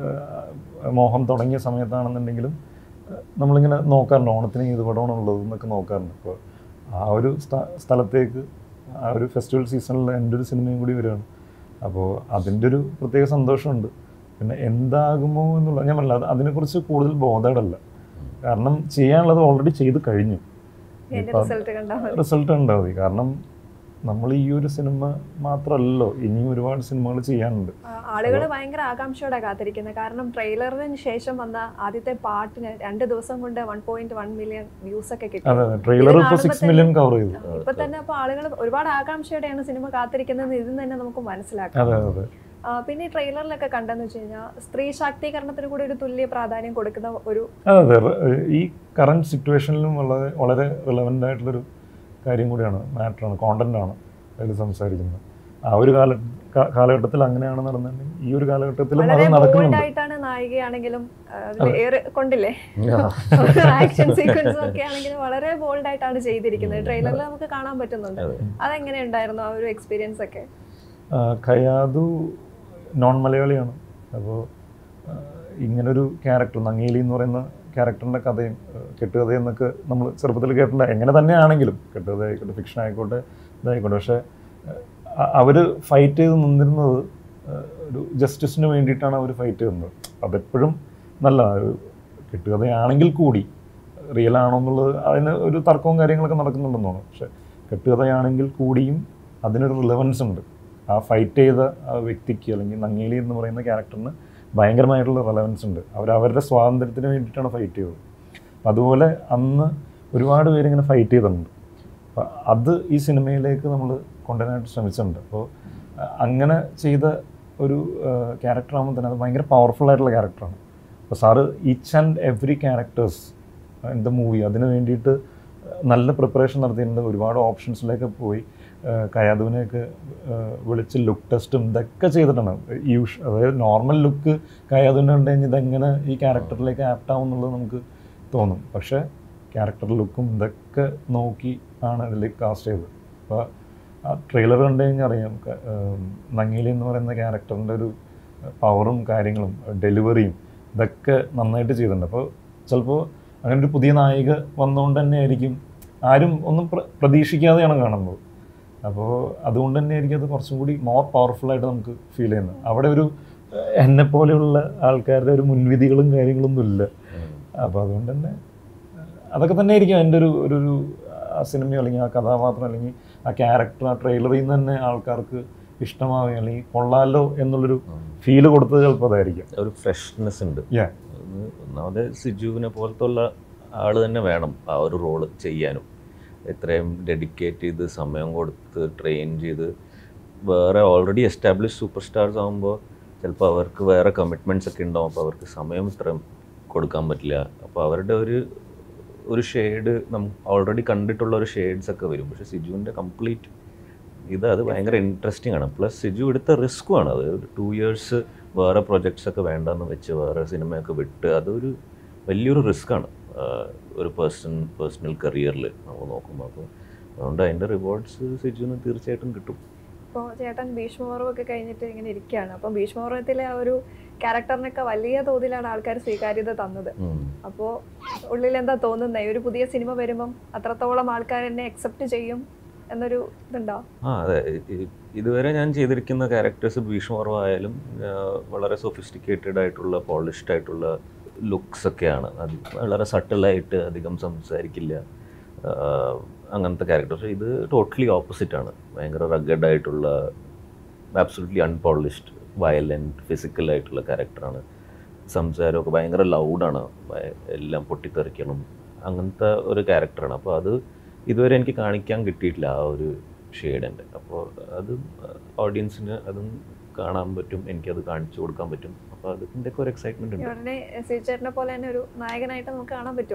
ഏഹ് മോഹം തുടങ്ങിയ സമയത്താണെന്നുണ്ടെങ്കിലും ഏഹ് നമ്മളിങ്ങനെ നോക്കാറുണ്ട് ഓണത്തിന് ഏത് പടമാണ് ഉള്ളത് എന്നൊക്കെ നോക്കാറുണ്ട് അപ്പോൾ ആ ഒരു സ്ഥ- സ്ഥലത്തേക്ക് ആ ഒരു ഫെസ്റ്റിവൽ സീസണിൽ എൻ്റെ ഒരു സിനിമയും കൂടി വരികയാണ് അപ്പോൾ അതിൻ്റെ ഒരു പ്രത്യേക സന്തോഷമുണ്ട് പിന്നെ എന്താകുമോ എന്നുള്ള ഞാൻ പറഞ്ഞില്ല അത് അതിനെക്കുറിച്ച് കൂടുതൽ ബോധേഡല്ല കാരണം ചെയ്യാനുള്ളത് ഓൾറെഡി ചെയ്ത് കഴിഞ്ഞു എന്റെ ഇപ്പം റിസൾട്ട് കണ്ടാൽ മതി റിസൾട്ട് ഉണ്ടാവും മതി കാരണം നമ്മൾ ഈ ഒരു സിനിമ മാത്രമല്ലല്ലോ ഇനിയും ഒരുപാട് സിനിമകൾ ചെയ്യാനുണ്ട് ആളുകൾ ഭയങ്കര ആകാംക്ഷയോടെ കാത്തിരിക്കുന്നത് കാരണം ട്രെയിലറിന് ശേഷം വന്ന ആദ്യത്തെ പാട്ടിന് രണ്ട് ദിവസം കൊണ്ട് one point one million views ഒക്കെ കിട്ടി അതെ അതെ ട്രെയിലർ ഇപ്പോൾ കാണുമ്പോ സിക്സ് തന്നെ- മില്യൺ കവർ ചെയ്തു ഇപ്പൊ തന്നെ അപ്പൊ ആളുകൾ ഒരുപാട് ആകാംക്ഷയോടെയാണ് സിനിമ കാത്തിരിക്കുന്നത് ഇതിൽ തന്നെ നമുക്ക് മനസ്സിലാക്കാം അതെ അതെ ആ, പിന്നെ ഈ ട്രെയിലറിലൊക്കെ കണ്ടെന്ന് വെച്ച് കഴിഞ്ഞാൽ സ്ത്രീ ശാക്തീകരണത്തിന് കൂടി ഒരു തുല്യ പ്രാധാന്യം കൊടുക്കുന്ന ഒരു അതെ അതെ റെ- ഈ കറണ്ട് സിറ്റുവേഷനിലും വളരെ വളരെ റിലവൻ്റ് ആയിട്ടുള്ളൊരു കാര്യം കൂടിയാണ് മാറ്ററാണ് കോണ്ടന്റ് ആണ് അതിൽ സംസാരിക്കുന്നത് ആ ഒരു കാല കാ- കാലഘട്ടത്തിൽ അങ്ങനെയാണ് നടന്നിട്ടുണ്ടെങ്കിൽ ഈ ഒരു കാലഘട്ടത്തിലും അത് വളരെ ബോൾഡ് നടക്കുന്നുണ്ട് ആയിട്ടാണ് നായികയാണെങ്കിലും ആ, അതിൽ ഏറെ കൊണ്ടില്ലേ ആക്ഷൻ സീക്വൻസും ഒക്കെ ആണെങ്കിലും വളരെ ബോൾഡ് ആയിട്ടാണ് ചെയ്തിരിക്കുന്നത് ട്രെയിലറിൽ നമുക്ക് കാണാൻ പറ്റുന്നുണ്ട് അതെ. അതെങ്ങനെ ഉണ്ടായിരുന്നു ആ ഒരു എക്സ്പീരിയൻസ് ഒക്കെ ആ, ഖയാദു നോൺ മലയാളിയാണ് അപ്പോൾ ഇങ്ങനൊരു ക്യാരക്ടർ നങ്ങേലി എന്ന് പറയുന്ന ക്യാരക്ടറിൻ്റെ കഥയും ആ, കെട്ടുകഥയും എന്നൊക്കെ നമ്മൾ ചെറുപ്പത്തിൽ കേട്ടിട്ടുണ്ട് എങ്ങനെ തന്നെയാണെങ്കിലും കെട്ടുകഥ ആയിക്കോട്ടെ ഫിക്ഷൻ ആയിക്കോട്ടെ ഇതായിക്കോട്ടെ പക്ഷേ അവർ ഫൈറ്റ് ചെയ്ത് നിന്നിരുന്നത് ആ, ഒരു ജസ്റ്റിസിന് വേണ്ടിയിട്ടാണ് അവർ ഫൈറ്റ് ചെയ്യുന്നത് അതെപ്പോഴും നല്ല ഒരു കെട്ടുകഥയാണെങ്കിൽ കൂടി റിയൽ ആണോ എന്നുള്ളത് അതിന് ഒരു തർക്കവും കാര്യങ്ങളൊക്കെ നടക്കുന്നുണ്ടെന്ന് തോന്നുന്നു പക്ഷേ കെട്ടുകഥയാണെങ്കിൽ കൂടിയും അതിനൊരു റിലവൻസ് ഉണ്ട് ആ ഫൈറ്റ് ചെയ്ത ആ വ്യക്തിക്ക് അല്ലെങ്കിൽ നങ്ങേലി എന്ന് പറയുന്ന ക്യാരക്ടറിന് ഭയങ്കരമായിട്ടുള്ള റെലവൻസ് ഉണ്ട് അവർ അവരുടെ സ്വാതന്ത്ര്യത്തിന് വേണ്ടിയിട്ടാണ് ഫൈറ്റ് ചെയ്തത് അപ്പം അതുപോലെ അന്ന് ഒരുപാട് പേര് ഇങ്ങനെ ഫൈറ്റ് ചെയ്തിട്ടുണ്ട് അപ്പം അത് ഈ സിനിമയിലേക്ക് നമ്മൾ കൊണ്ടുവരാനായിട്ട് ശ്രമിച്ചിട്ടുണ്ട് അപ്പോൾ അങ്ങനെ ചെയ്ത ഒരു ക്യാരക്ടർ ആകുമ്പോൾ തന്നെ അത് ഭയങ്കര പവർഫുൾ ആയിട്ടുള്ള ക്യാരക്ടറാണ് അപ്പോൾ sir each and every characters in the movie അതിന് വേണ്ടിയിട്ട് നല്ല പ്രിപ്പറേഷൻ നടത്തിയിട്ടുണ്ട് ഒരുപാട് ഓപ്ഷൻസിലേക്ക് പോയി കയാതുവിനെയൊക്കെ വിളിച്ച് ലുക്ക് ടെസ്റ്റും ഇതൊക്കെ ചെയ്തിട്ടാണ് യൂഷ് അതായത് നോർമൽ ലുക്ക് കയാതുവിനെ കണ്ടു കഴിഞ്ഞാൽ ഇതെങ്ങനെ ഈ ക്യാരക്ടറിലേക്ക് ആപ്റ്റ് ആവും എന്നുള്ളത് നമുക്ക് തോന്നും പക്ഷേ ക്യാരക്ടർ ലുക്കും ഇതൊക്കെ നോക്കി ആണ് ഇതിലേക്ക് കാസ്റ്റ് ചെയ്തത് അപ്പോൾ ആ ട്രെയിലർ കണ്ടു കഴിഞ്ഞാൽ അറിയാം ക- ഏം, നങ്ങേലി എന്ന് പറയുന്ന ക്യാരക്ടറിൻ്റെ ഒരു പവറും കാര്യങ്ങളും ഡെലിവറിയും ഇതൊക്കെ നന്നായിട്ട് ചെയ്തിട്ടുണ്ട് അപ്പോൾ ചിലപ്പോൾ അങ്ങനെ ഒരു പുതിയ നായിക വന്നുകൊണ്ട് തന്നെ ആയിരിക്കും ആരും ഒന്നും പ്ര- പ്രതീക്ഷിക്കാതെയാണ് കാണുന്നത് അപ്പോൾ അതുകൊണ്ട് തന്നെ ആയിരിക്കും അത് കുറച്ചും കൂടി മോർ പവർഫുൾ ആയിട്ട് നമുക്ക് ഫീൽ ചെയ്യുന്നത് അവിടെ ഒരു ഏഹ്, എന്നെ പോലെയുള്ള ആൾക്കാരുടെ ഒരു മുൻവിധികളും കാര്യങ്ങളൊന്നും ഇല്ല അപ്പോൾ അതുകൊണ്ട് തന്നെ ഏഹ്, അതൊക്കെ തന്നെ ആയിരിക്കും എൻ്റെ ഒരു ഒരു ഒരു ആ സിനിമയോ അല്ലെങ്കിൽ ആ കഥാപാത്രം അല്ലെങ്കിൽ ആ ക്യാരക്ടർ ആ ട്രെയിലറിൽ നിന്ന് തന്നെ ആൾക്കാർക്ക് ഇഷ്ടമാവുകയും അല്ലെങ്കിൽ കൊള്ളാലോ എന്നുള്ളൊരു ഫീല് കൊടുത്തത് ചിലപ്പോൾ അതായിരിക്കും ഒരു ഫ്രഷ്നെസ് ഉണ്ട് Yeah. അത് ഒന്നാമത് സിജുവിനെ പോലത്തുള്ള ആൾ തന്നെ വേണം ആ ഒരു റോള് ചെയ്യാനും എത്രയും ഡെഡിക്കേറ്റ് ചെയ്ത് സമയം കൊടുത്ത് ട്രെയിൻ ചെയ്ത് വേറെ ഓൾറെഡി എസ്റ്റാബ്ലിഷ് സൂപ്പർ സ്റ്റാർസ് ആകുമ്പോൾ ചിലപ്പോൾ അവർക്ക് വേറെ കമ്മിറ്റ്മെൻറ്റ്സ് ഒക്കെ ഉണ്ടാവും അപ്പോൾ അവർക്ക് സമയം ഇത്രയും കൊടുക്കാൻ പറ്റില്ല അപ്പോൾ അവരുടെ ഒരു ഒരു ഷെയ്ഡ് നം ഓൾറെഡി കണ്ടിട്ടുള്ള ഒരു ഷെയ്ഡ്സ് ഒക്കെ വരും പക്ഷേ സിജുവിൻ്റെ കംപ്ലീറ്റ് ഇത് അത് ഭയങ്കര ഇൻട്രസ്റ്റിംഗ് ആണ് പ്ലസ് സിജു എടുത്ത റിസ്ക്കും ആണ് അത് ഒരു ടു ഇയേഴ്സ് വേറെ പ്രൊജക്ട്സ് ഒക്കെ വേണ്ടെന്ന് വെച്ച് വേറെ സിനിമയൊക്കെ വിട്ട് അതൊരു വലിയൊരു റിസ്ക്കാണ് ഒരു പേഴ്സൺ പേഴ്സണൽ കരിയറിൽ നമ്മൾ നോക്കുമ്പോൾ അപ്പോൾ അതുകൊണ്ട് അതിൻ്റെ റിവാർഡ്സ് സിജുവിന് തീർച്ചയായിട്ടും കിട്ടും ഇപ്പോൾ ചേട്ടൻ ഭീഷ്മപർവൊക്കെ കഴിഞ്ഞിട്ട് ഇങ്ങനെ ഇരിക്കുകയാണ് അപ്പം ഭീഷ്മപർവത്തിലെ ആ ഒരു ക്യാരക്ടറിനൊക്കെ വലിയ തോതിലാണ് ആൾക്കാർ സ്വീകാര്യത തന്നത് ഉം. അപ്പോൾ ഉള്ളിൽ എന്താ തോന്നുന്നത് ഒരു പുതിയ സിനിമ വരുമ്പം അത്രത്തോളം ആൾക്കാർ എന്നെ അക്സെപ്റ്റ് ചെയ്യും എന്നൊരു ഇതുണ്ടോ ആ അതെ ഇ- ഇതുവരെ ഞാൻ ചെയ്തിരിക്കുന്ന ക്യാരക്ടേഴ്സ് ഭീഷ്മർവ ആയാലും ആ, വളരെ സൊഫിസ്റ്റിക്കേറ്റഡ് ആയിട്ടുള്ള പോളിഷ്ഡ് ആയിട്ടുള്ള ലുക്സ് ഒക്കെയാണ് അത് വളരെ സട്ടിലായിട്ട് അധികം സംസാരിക്കില്ല ആ, അങ്ങനത്തെ ക്യാരക്ടേഴ്സ് ഇത് ടോട്ടലി ഓപ്പോസിറ്റ് ആണ് ഭയങ്കര റഗഡ് ആയിട്ടുള്ള ആബ്സൊല്യൂട്ട്ലി അൺപോളിഷ്ഡ് വയലൻറ്റ് ഫിസിക്കൽ ആയിട്ടുള്ള ക്യാരക്ടറാണ് സംസാരമൊക്കെ ഭയങ്കര ലൗഡാണ് എല്ലാം പൊട്ടിത്തെറിക്കണം അങ്ങനത്തെ ഒരു ക്യാരക്ടറാണ് അപ്പോൾ അത് ഇതുവരെ എനിക്ക് കാണിക്കാൻ കിട്ടിയിട്ടില്ല ആ ഒരു ഷെയ്ഡ് എൻ്റെ അപ്പോൾ അത് ഓഡിയൻസിന് അതും കാണാൻ പറ്റും എനിക്കത് കാണിച്ചു കൊടുക്കാൻ പറ്റും അപ്പോൾ അതിൻ്റെയൊക്കെ ഒരു എക്സൈറ്റ്മെൻറ്റ് ഉണ്ട് ഉടനെ ചേട്ടനെ പോലെ തന്നെ ഒരു നായകനായിട്ട് നമുക്ക് കാണാൻ പറ്റുമോ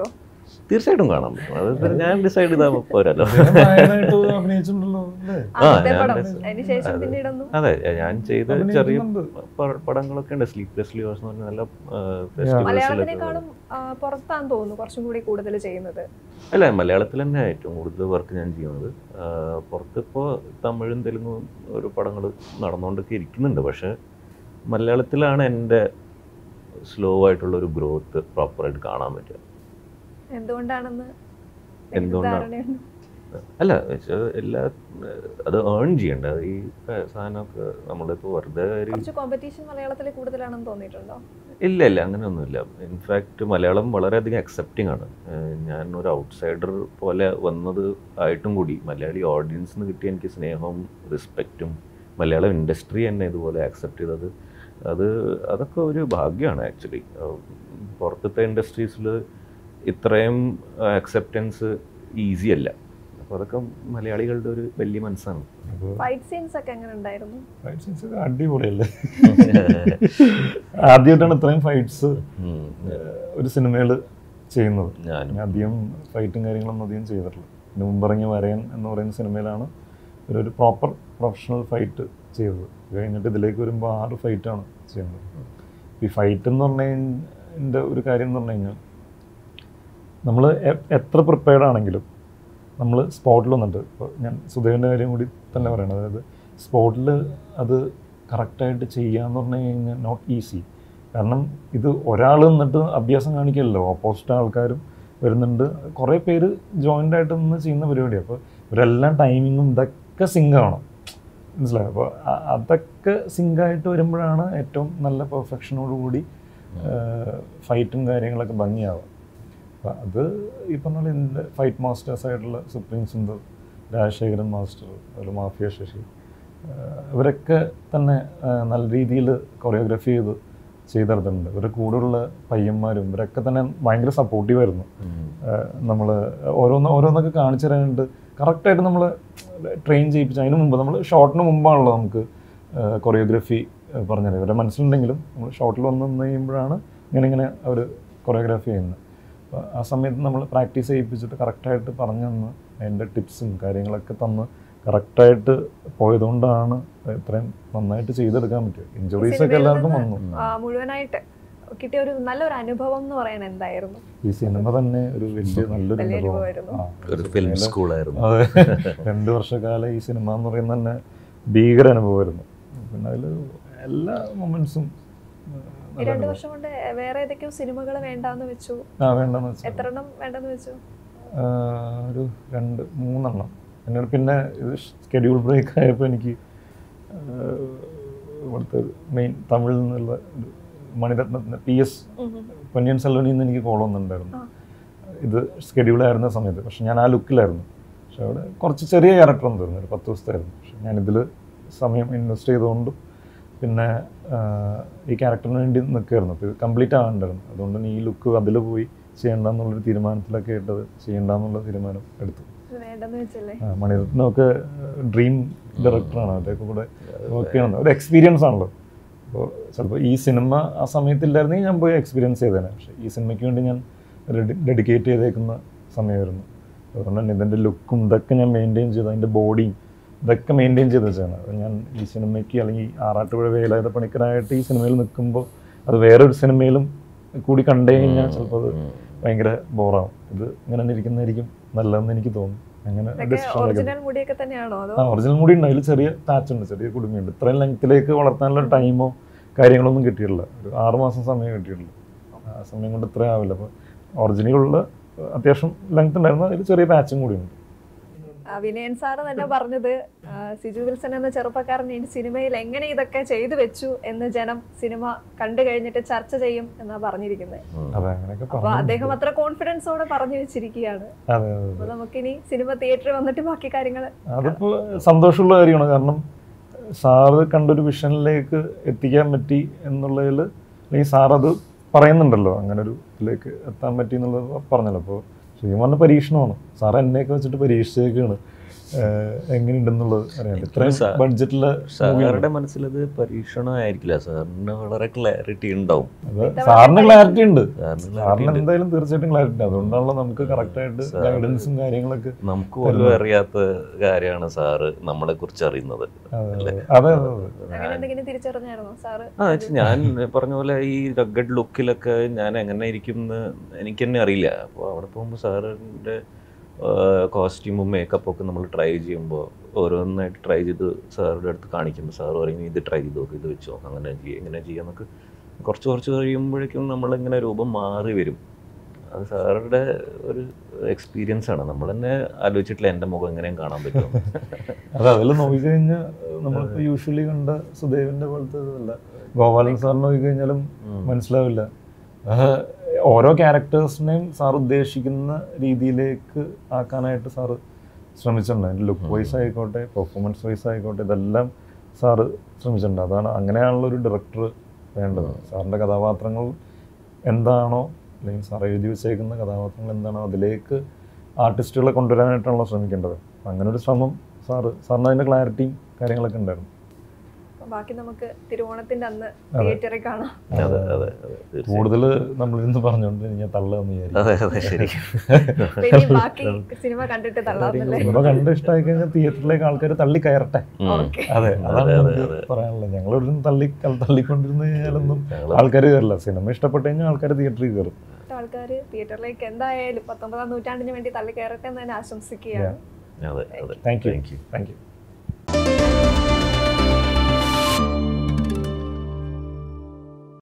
തീർച്ചയായിട്ടും കാണാൻ പറ്റും അത് ഞാൻ ഡിസൈഡ് ചെയ്താൽ പോരല്ലോ അദ്ദേഹം നായകനായിട്ട് അഭിനയിച്ചിട്ടുണ്ടല്ലോ അല്ലേ ആദ്യത്തെ ഞാൻ പടം ഡെസ്- അതിനുശേഷം അതെ. പിന്നീടൊന്നും അതെ ഞാൻ ചെയ്ത ചെറിയ അഭിനയിക്കുന്നുണ്ട്. പ- പടങ്ങളൊക്കെ ഉണ്ട് സ്ലീപ്ലെസ് ലിവേഴ്സ് എന്ന് പറഞ്ഞ നല്ല മലയാളത്തിനേക്കാളും ഫെസ്റ്റിവൽസിലൊക്കെ ആ, പുറത്താന്ന് തോന്നുന്നു കുറച്ചും കൂടി കൂടുതൽ ചെയ്യുന്നത് അല്ല മലയാളത്തിൽ തന്നെ ഏറ്റവും കൂടുതൽ വർക്ക് ഞാൻ ചെയ്യുന്നത് ആ, പുറത്തിപ്പോൾ തമിഴും തെലുങ്കും ഒരു പടങ്ങൾ നടന്നുകൊണ്ടൊക്കെ ഇരിക്കുന്നുണ്ട് പക്ഷേ മലയാളത്തിലാണ് എൻ്റെ സ്ലോ ആയിട്ടുള്ള ഒരു ഗ്രോത്ത് പ്രോപ്പറായിട്ട് കാണാൻ പറ്റുക എന്തുകൊണ്ടാണെന്ന് എന്തുകൊണ്ടാണ്? ധാരണയുണ്ട് അല്ല വെച്ചാൽ എല്ലാ അത് ഏൺ ചെയ്യണ്ട അത് ഈ സാധനമൊക്കെ നമ്മളിപ്പോൾ വെറുതെ ഒരു കുറച്ച് കോമ്പറ്റീഷൻ മലയാളത്തിൽ കൂടുതലാണെന്ന് തോന്നിയിട്ടുണ്ടോ ഇല്ല ഇല്ല അങ്ങനെയൊന്നുമില്ല ഇൻഫാക്റ്റ് മലയാളം വളരെയധികം അക്സെപ്റ്റിംഗ് ആണ് ഏഹ് ഞാൻ ഒരു ഔട്ട്സൈഡർ പോലെ വന്നത് ആയിട്ടും കൂടി മലയാളി ഓഡിയൻസിന് കിട്ടിയ എനിക്ക് സ്നേഹവും റെസ്പെക്റ്റും മലയാളം ഇൻഡസ്ട്രി എന്നെ ഇതുപോലെ അക്സെപ്റ്റ് ചെയ്തത് അത് അതൊക്കെ ഒരു ഭാഗ്യമാണ് ആക്ച്വലി പുറത്തത്തെ ഇൻഡസ്ട്രീസിൽ ഇത്രയും അക്സെപ്റ്റൻസ് ഈസി അല്ല അപ്പോൾ അതൊക്കെ മലയാളികളുടെ ഒരു വലിയ മനസ്സാണ് അപ്പോൾ ഫൈറ്റ് സീൻസ് ഒക്കെ എങ്ങനെ ഉണ്ടായിരുന്നു ഫൈറ്റ് സീൻസ് ഒക്കെ അടിപൊളിയല്ലേ ആദ്യമായിട്ടാണ് ഇത്രയും ഫൈറ്റ്സ് ഉം. ഒരു സിനിമയിൽ ചെയ്യുന്നത് ഞാനും ഞാൻ അധികം ഫൈറ്റും കാര്യങ്ങളൊന്നും അധികം ചെയ്തിട്ടില്ല ഇതിന് മുമ്പിറങ്ങിയ വരയൻ എന്ന് പറയുന്ന സിനിമയിലാണ് ഒരു ഒരു പ്രോപ്പർ പ്രൊഫഷണൽ ഫൈറ്റ് ചെയ്തത് ഇത് കഴിഞ്ഞിട്ട് ഇതിലേക്ക് വരുമ്പോൾ ആറ് ഫൈറ്റാണ് ചെയ്യുന്നത് ഈ ഫൈറ്റ് എന്ന് പറഞ്ഞു കഴിഞ്ഞാൽ ഒരു കാര്യം എന്ന് പറഞ്ഞു കഴിഞ്ഞാൽ നമ്മൾ എത്ര പ്രിപ്പയർഡ് ആണെങ്കിലും നമ്മൾ സ്പോട്ടിൽ വന്നിട്ട് ഇപ്പോൾ ഞാൻ സുധേവിൻ്റെ കാര്യം കൂടി തന്നെ പറയണം അതായത് സ്പോട്ടിൽ അത് കറക്റ്റായിട്ട് ചെയ്യുക എന്ന് പറഞ്ഞു കഴിഞ്ഞാൽ നോട്ട് ഈസി കാരണം ഇത് ഒരാൾ നിന്നിട്ട് അഭ്യാസം കാണിക്കില്ലല്ലോ ഓപ്പോസിറ്റ് ആൾക്കാരും വരുന്നുണ്ട് കുറേ പേര് ജോയിൻ്റ് ആയിട്ട് നിന്ന് ചെയ്യുന്ന പരിപാടിയാണ് അപ്പോൾ ഇവരെല്ലാം ടൈമിങ്ങും ഇതൊക്കെ സിങ്ക് ആവണം മനസ്സിലായോ അപ്പോൾ അ- അതൊക്കെ സിങ്കായിട്ട് വരുമ്പോഴാണ് ഏറ്റവും നല്ല പെർഫെക്ഷനോടുകൂടി ഫൈറ്റും കാര്യങ്ങളൊക്കെ ഭംഗിയാവുക അപ്പോൾ അത് ഈ പറഞ്ഞ പോലെ എൻ്റെ ഫൈറ്റ് മാസ്റ്റേഴ്സ് ആയിട്ടുള്ള സുപ്രീം സുന്ദർ രാജശേഖരൻ മാസ്റ്റർ അതുപോലെ മാഫിയ ശശി ആഹ് ഇവരൊക്കെ തന്നെ ആഹ് നല്ല രീതിയിൽ കൊറിയോഗ്രാഫി ചെയ്ത് ചെയ്തെടുത്തിട്ടുണ്ട് ഇവരുടെ കൂടെയുള്ള പയ്യന്മാരും ഇവരൊക്കെ തന്നെ ഭയങ്കര സപ്പോർട്ടീവായിരുന്നു ഉം. നമ്മൾ ഓരോന്ന് ഓരോന്നൊക്കെ കാണിച്ചു തരാനായിട്ട് കറക്റ്റായിട്ട് നമ്മൾ ട്രെയിൻ ചെയ്യിപ്പിച്ചു അതിന് മുമ്പ് നമ്മൾ ഷോട്ടിന് മുമ്പാണല്ലോ നമുക്ക് കൊറിയോഗ്രഫി പറഞ്ഞത് ഇവരുടെ മനസ്സിലുണ്ടെങ്കിലും നമ്മൾ ഷോട്ടിൽ വന്ന് നിന്ന് കഴിയുമ്പോഴാണ് ഇങ്ങനെ ഇങ്ങനെ അവർ കൊറിയോഗ്രാഫി ചെയ്യുന്നത് അപ്പോൾ ആ സമയത്ത് നമ്മൾ പ്രാക്ടീസ് ചെയ്യിപ്പിച്ചിട്ട് കറക്റ്റായിട്ട് പറഞ്ഞു തന്ന് അതിൻ്റെ ടിപ്സും കാര്യങ്ങളൊക്കെ തന്ന് കറക്റ്റായിട്ട് പോയതുകൊണ്ടാണ് ഇത്രയും നന്നായിട്ട് ചെയ്തെടുക്കാൻ പറ്റും ഇഞ്ചുറീസ് ഒക്കെ സിനിമയിൽ എല്ലാവർക്കും നിന്ന് വന്നു ആ, മുഴുവനായിട്ട് കിട്ടിയ ഒരു നല്ലൊരു അനുഭവം എന്ന് പറയാൻ എന്തായിരുന്നു ഈ സിനിമ തന്നെ ഒരു വലിയ നല്ലൊരു വലിയ അനുഭവം അനുഭവമായിരുന്നു. ആ, ഒരു ഫിലിം സിനിമയിലെ- സ്കൂളായിരുന്നു അതെ രണ്ട് വർഷക്കാലം ഈ സിനിമ എന്ന് പറയുന്നത് തന്നെ ഭീകര അനുഭവമായിരുന്നു പിന്നെ അതിൽ എല്ലാ മൊമെന്റ്സും ഈ രണ്ട് വർഷം കൊണ്ട് വേറെ ഏതൊക്കെയോ സിനിമകൾ വേണ്ടാന്ന് വെച്ചു ആ വേണ്ടെന്ന് വെച്ചാൽ എത്ര എണ്ണം വേണ്ടെന്ന് വെച്ചു ഒരു രണ്ട് മൂന്നെണ്ണം എന്നോട് പിന്നെ ഇത് സ്കെഡ്യൂൾ ബ്രേക്ക് ആയപ്പോൾ എനിക്ക് ആ, ഇവിടുത്തെ മെയിൻ തമിഴിൽ നിന്നുള്ള ഒരു മണിരത്നത്തിന് പി എസ് ഉം ഉം. പൊന്നിയൻ സെൽവനിൽ നിന്ന് എനിക്ക് കോൾ വന്നിട്ടുണ്ടായിരുന്നു ആ. ഇത് സ്കെഡ്യൂൾ ആയിരുന്ന സമയത്ത് പക്ഷെ ഞാൻ ആ ലുക്കിലായിരുന്നു പക്ഷെ അവിടെ കുറച്ച് ചെറിയ ക്യാരക്ടർ ഒന്നും തരുന്നു ഒരു പത്ത് ദിവസത്തായിരുന്നു പക്ഷെ ഞാനിതിൽ സമയം ഇൻവെസ്റ്റ് ചെയ്തുകൊണ്ടും പിന്നെ ആ, ഈ ക്യാരക്ടറിന് വേണ്ടി നിൽക്കുകയായിരുന്നു അപ്പോൾ ഇത് കംപ്ലീറ്റ് ആകണ്ടായിരുന്നു അതുകൊണ്ട് തന്നെ ഈ ലുക്ക് അതിൽ പോയി ചെയ്യണ്ടെന്നുള്ളൊരു തീരുമാനത്തിലൊക്കെ ഇട്ടത് ചെയ്യണ്ടെന്നുള്ള തീരുമാനം എടുത്തു ഇത് വേണ്ടെന്ന് വെച്ചല്ലേ ആ, മണിരത്നമൊക്കെ ഡ്രീം ഡയറക്ടറാണ് അദ്ദേഹം കൂടെ വർക്ക് ചെയ്യണം ഒരു എക്സ്പീരിയൻസ് ആണല്ലോ അപ്പോൾ ചിലപ്പോൾ ഈ സിനിമ ആ സമയത്തില്ലായിരുന്നെങ്കിൽ ഞാൻ പോയി എക്സ്പീരിയൻസ് ചെയ്തേനെ പക്ഷേ ഈ സിനിമയ്ക്ക് വേണ്ടി ഞാൻ ഡെഡിക്കേറ്റ് ചെയ്തേക്കുന്ന സമയമായിരുന്നു അതുകൊണ്ട് തന്നെ ഇതിൻ്റെ ലുക്കും ഇതൊക്കെ ഞാൻ മെയിൻറ്റെയിൻ ചെയ്ത് അതിൻ്റെ ബോഡിയും ഇതൊക്കെ മെയിൻറ്റെയിൻ ചെയ്ത് വെച്ചാണ് അപ്പോൾ ഞാൻ ഈ സിനിമയ്ക്ക് അല്ലെങ്കിൽ ആറാട്ടുപുഴ വേലായുധ പണിക്കരായിട്ട് ഈ സിനിമയിൽ നിൽക്കുമ്പോൾ അത് വേറൊരു സിനിമയിലും കൂടി കണ്ടു കഴിഞ്ഞാൽ ചിലപ്പോൾ അത് ഉം. ഭയങ്കര ബോറാവും ഇത് ഇങ്ങനെ തന്നെ ഇരിക്കുന്നതായിരിക്കും നല്ലതെന്ന് എനിക്ക് തോന്നുന്നു അങ്ങനെ ഇതൊക്കെ decision എടുക്കുന്നത്. ഒറിജിനൽ മുടിയൊക്കെ തന്നെയാണോ അതോ ആ ഒറിജിനൽ മുടി ഉണ്ട് അതിൽ ചെറിയ പാച്ച് ഉണ്ട് ചെറിയ കുടുങ്ങിയുണ്ട് ഇത്രയും ലെങ്ത്തിലേക്ക് വളർത്താനുള്ള ടൈമോ കാര്യങ്ങളൊന്നും കിട്ടിയിട്ടില്ല ഒരു ആറ് മാസം സമയം കിട്ടിയിട്ടില്ല ആ സമയം കൊണ്ട് ഇത്രയും ആവില്ല അപ്പോൾ ഒറിജിനലുള്ള അത്യാവശ്യം ലെങ്ത് ഉണ്ടായിരുന്നു അതിൽ ചെറിയ പാച്ചും കൂടി ഉണ്ട് ആ, വിനയൻ സാറ് തന്നെ പറഞ്ഞത് ആ, സിജു വിൽസൺ എന്ന ചെറുപ്പക്കാരൻ ഈ സിനിമയിൽ എങ്ങനെ ഇതൊക്കെ ചെയ്തു വെച്ചു എന്ന് ജനം സിനിമ കണ്ടു കഴിഞ്ഞിട്ട് ചർച്ച ചെയ്യും എന്നാ പറഞ്ഞിരിക്കുന്നത് ഉം. അതെ അങ്ങനെയൊക്കെ അപ്പൊ പറഞ്ഞു അദ്ദേഹം അത്ര കോൺഫിഡൻസോടെ പറഞ്ഞു വെച്ചിരിക്കുകയാണ് അതെ അതെ അപ്പൊ നമുക്കിനി സിനിമ തിയേറ്ററിൽ വന്നിട്ട് ബാക്കി കാര്യങ്ങൾ അതിപ്പോൾ സന്തോഷമുള്ള കാര്യമാണ് കാരണം സാറ് കണ്ടൊരു വിഷനിലേക്ക് എത്തിക്കാൻ പറ്റി എന്നുള്ളതിൽ അല്ലെങ്കിൽ സാർ അത് പറയുന്നുണ്ടല്ലോ അങ്ങനെ ഒരു ഇതിലേക്ക് എത്താൻ പറ്റി എന്നുള്ളത് പറഞ്ഞല്ലോ അപ്പോൾ ശരിക്കും പറഞ്ഞ പരീക്ഷണമാണ് സാർ എന്നെയൊക്കെ വെച്ചിട്ട് പരീക്ഷിച്ചേക്കാണ് ഏഹ്, എങ്ങനെയുണ്ടെന്നുള്ളത് അറിയാൻ ഇത്രയും സാ- ബഡ്ജറ്റില് സാറുടെ മനസ്സിലത് പരീക്ഷണമായിരിക്കില്ല സാറിന് വളരെ ക്ലാരിറ്റി ഉണ്ടാവും സാറിന് ക്ലാരിറ്റി ഉണ്ട് സാറിന് clarity സാറിന് ഉണ്ട്. എന്തായാലും തീർച്ചയായിട്ടും ക്ലാരിറ്റി ഉണ്ട് അതുകൊണ്ടാണല്ലോ നമുക്ക് കറക്റ്റ് ആയിട്ട് സാറ് ഗൈഡൻസും കാര്യങ്ങളൊക്കെ നമുക്ക് പോലും അറിയാത്ത കാര്യമാണ് സാറ് നമ്മളെ കുറിച്ച് അറിയുന്നത് അതെ അതെ അതെ അതെ അങ്ങനെ എന്തെങ്കിലും തിരിച്ചറിഞ്ഞായിരുന്നോ സാറ് ആ വെച്ച് ഞാൻ പറഞ്ഞ പോലെ ഈ റഗഡ് ലുക്കിലൊക്കെ ഞാൻ എങ്ങനെ ഇരിക്കും എന്ന് എനിക്ക് തന്നെ അറിയില്ല അപ്പോൾ അവിടെ പോകുമ്പോൾ സാറിൻ്റെ കോസ്റ്റ്യൂമും മേക്കപ്പും ഒക്കെ നമ്മൾ ട്രൈ ചെയ്യുമ്പോൾ ഓരോന്നായിട്ട് ട്രൈ ചെയ്ത് സാറുടെ അടുത്ത് കാണിക്കുമ്പോൾ സാർ പറയും ഇത് ട്രൈ ചെയ്ത് നോക്ക് ഇത് വെച്ചോ അങ്ങനെ ചെയ്യുക ഇങ്ങനെ ചെയ്യാന്നൊക്കെ കുറച്ച് കുറച്ച് കഴിയുമ്പോഴേക്കും നമ്മളിങ്ങനെ രൂപം മാറി വരും അത് സാറുടെ ഒരു എക്സ്പീരിയൻസ് ആണ് നമ്മൾ തന്നെ ആലോചിച്ചിട്ടില്ല എൻ്റെ മുഖം എങ്ങനെയും കാണാൻ പറ്റും അതെ അതിൽ നോക്കിക്കഴിഞ്ഞാൽ നമ്മളിപ്പോൾ യൂഷ്വലി കണ്ട സുദേവിന്റെ പോലത്തെ ഇതല്ല ഗോപാലൻ സാറിന് നോക്കിക്കഴിഞ്ഞാലും മനസ്സിലാവില്ല അത് ഓരോ ക്യാരക്ടേഴ്സിനെയും സാർ ഉദ്ദേശിക്കുന്ന രീതിയിലേക്ക് ആക്കാനായിട്ട് സാറ് ശ്രമിച്ചിട്ടുണ്ട് അതിൻ്റെ ലുക്ക് വൈസ് ആയിക്കോട്ടെ പെർഫോമൻസ് വൈസ് ആയിക്കോട്ടെ ഇതെല്ലാം സാറ് ശ്രമിച്ചിട്ടുണ്ട് അതാണ് അങ്ങനെയാണല്ലോ ഒരു ഡയറക്ടർ വേണ്ടത് സാറിൻ്റെ കഥാപാത്രങ്ങൾ എന്താണോ അല്ലെങ്കിൽ സാർ എഴുതി വെച്ചേക്കുന്ന കഥാപാത്രങ്ങൾ എന്താണോ അതിലേക്ക് ആർട്ടിസ്റ്റുകളെ കൊണ്ടുവരാനായിട്ടാണല്ലോ ശ്രമിക്കേണ്ടത് അപ്പം അങ്ങനെ ഒരു ശ്രമം സാറ് സാറിന് അതിൻ്റെ ക്ലാരിറ്റിയും കാര്യങ്ങളൊക്കെ ഉണ്ടായിരുന്നു അപ്പൊ ബാക്കി നമുക്ക് തിരുവോണത്തിന്റെ അന്ന് അതെ. തിയേറ്ററിൽ കാണാം അതെ അതെ അതെ തീർച്ചയായും. കൂടുതൽ നമ്മളിരുന്ന് പറഞ്ഞുകൊണ്ട് ഞാൻ തള്ളുകയെന്ന് വിചാരിക്കും അതെ അതെ ശരി അപ്പൊ ഇനി ബാക്കി സിനിമ കണ്ടിട്ട് തള്ളാറുന്നല്ലേ സിനിമ കണ്ട് ഇഷ്ടമായി കഴിഞ്ഞാൽ തിയേറ്ററിലേക്ക് ആൾക്കാർ തള്ളി കയറട്ടെ ഉം. ഓക്കെ അതെ അതാണ് അതെ, നമുക്ക് അതെ. പറയാനുള്ളത് ഞങ്ങൾ ഇവിടെ നിന്ന് തള്ളി തള്ളിക്കൊണ്ടിരുന്ന് കഴിഞ്ഞാലൊന്നും ഞങ്ങള് ആൾക്കാർ കയറില്ല സിനിമ ഇഷ്ടപ്പെട്ട് കഴിഞ്ഞാൽ ആൾക്കാർ തിയേറ്ററിൽ കയറും ആൾക്കാർ തിയേറ്ററിലേക്ക് എന്തായാലും പത്തൊമ്പതാം നൂറ്റാണ്ടിന് വേണ്ടി തള്ളി കയറട്ടെ എന്ന് തന്നെ ആശംസിക്കുകയാണ് അതെ അതെ thank you thank you thank U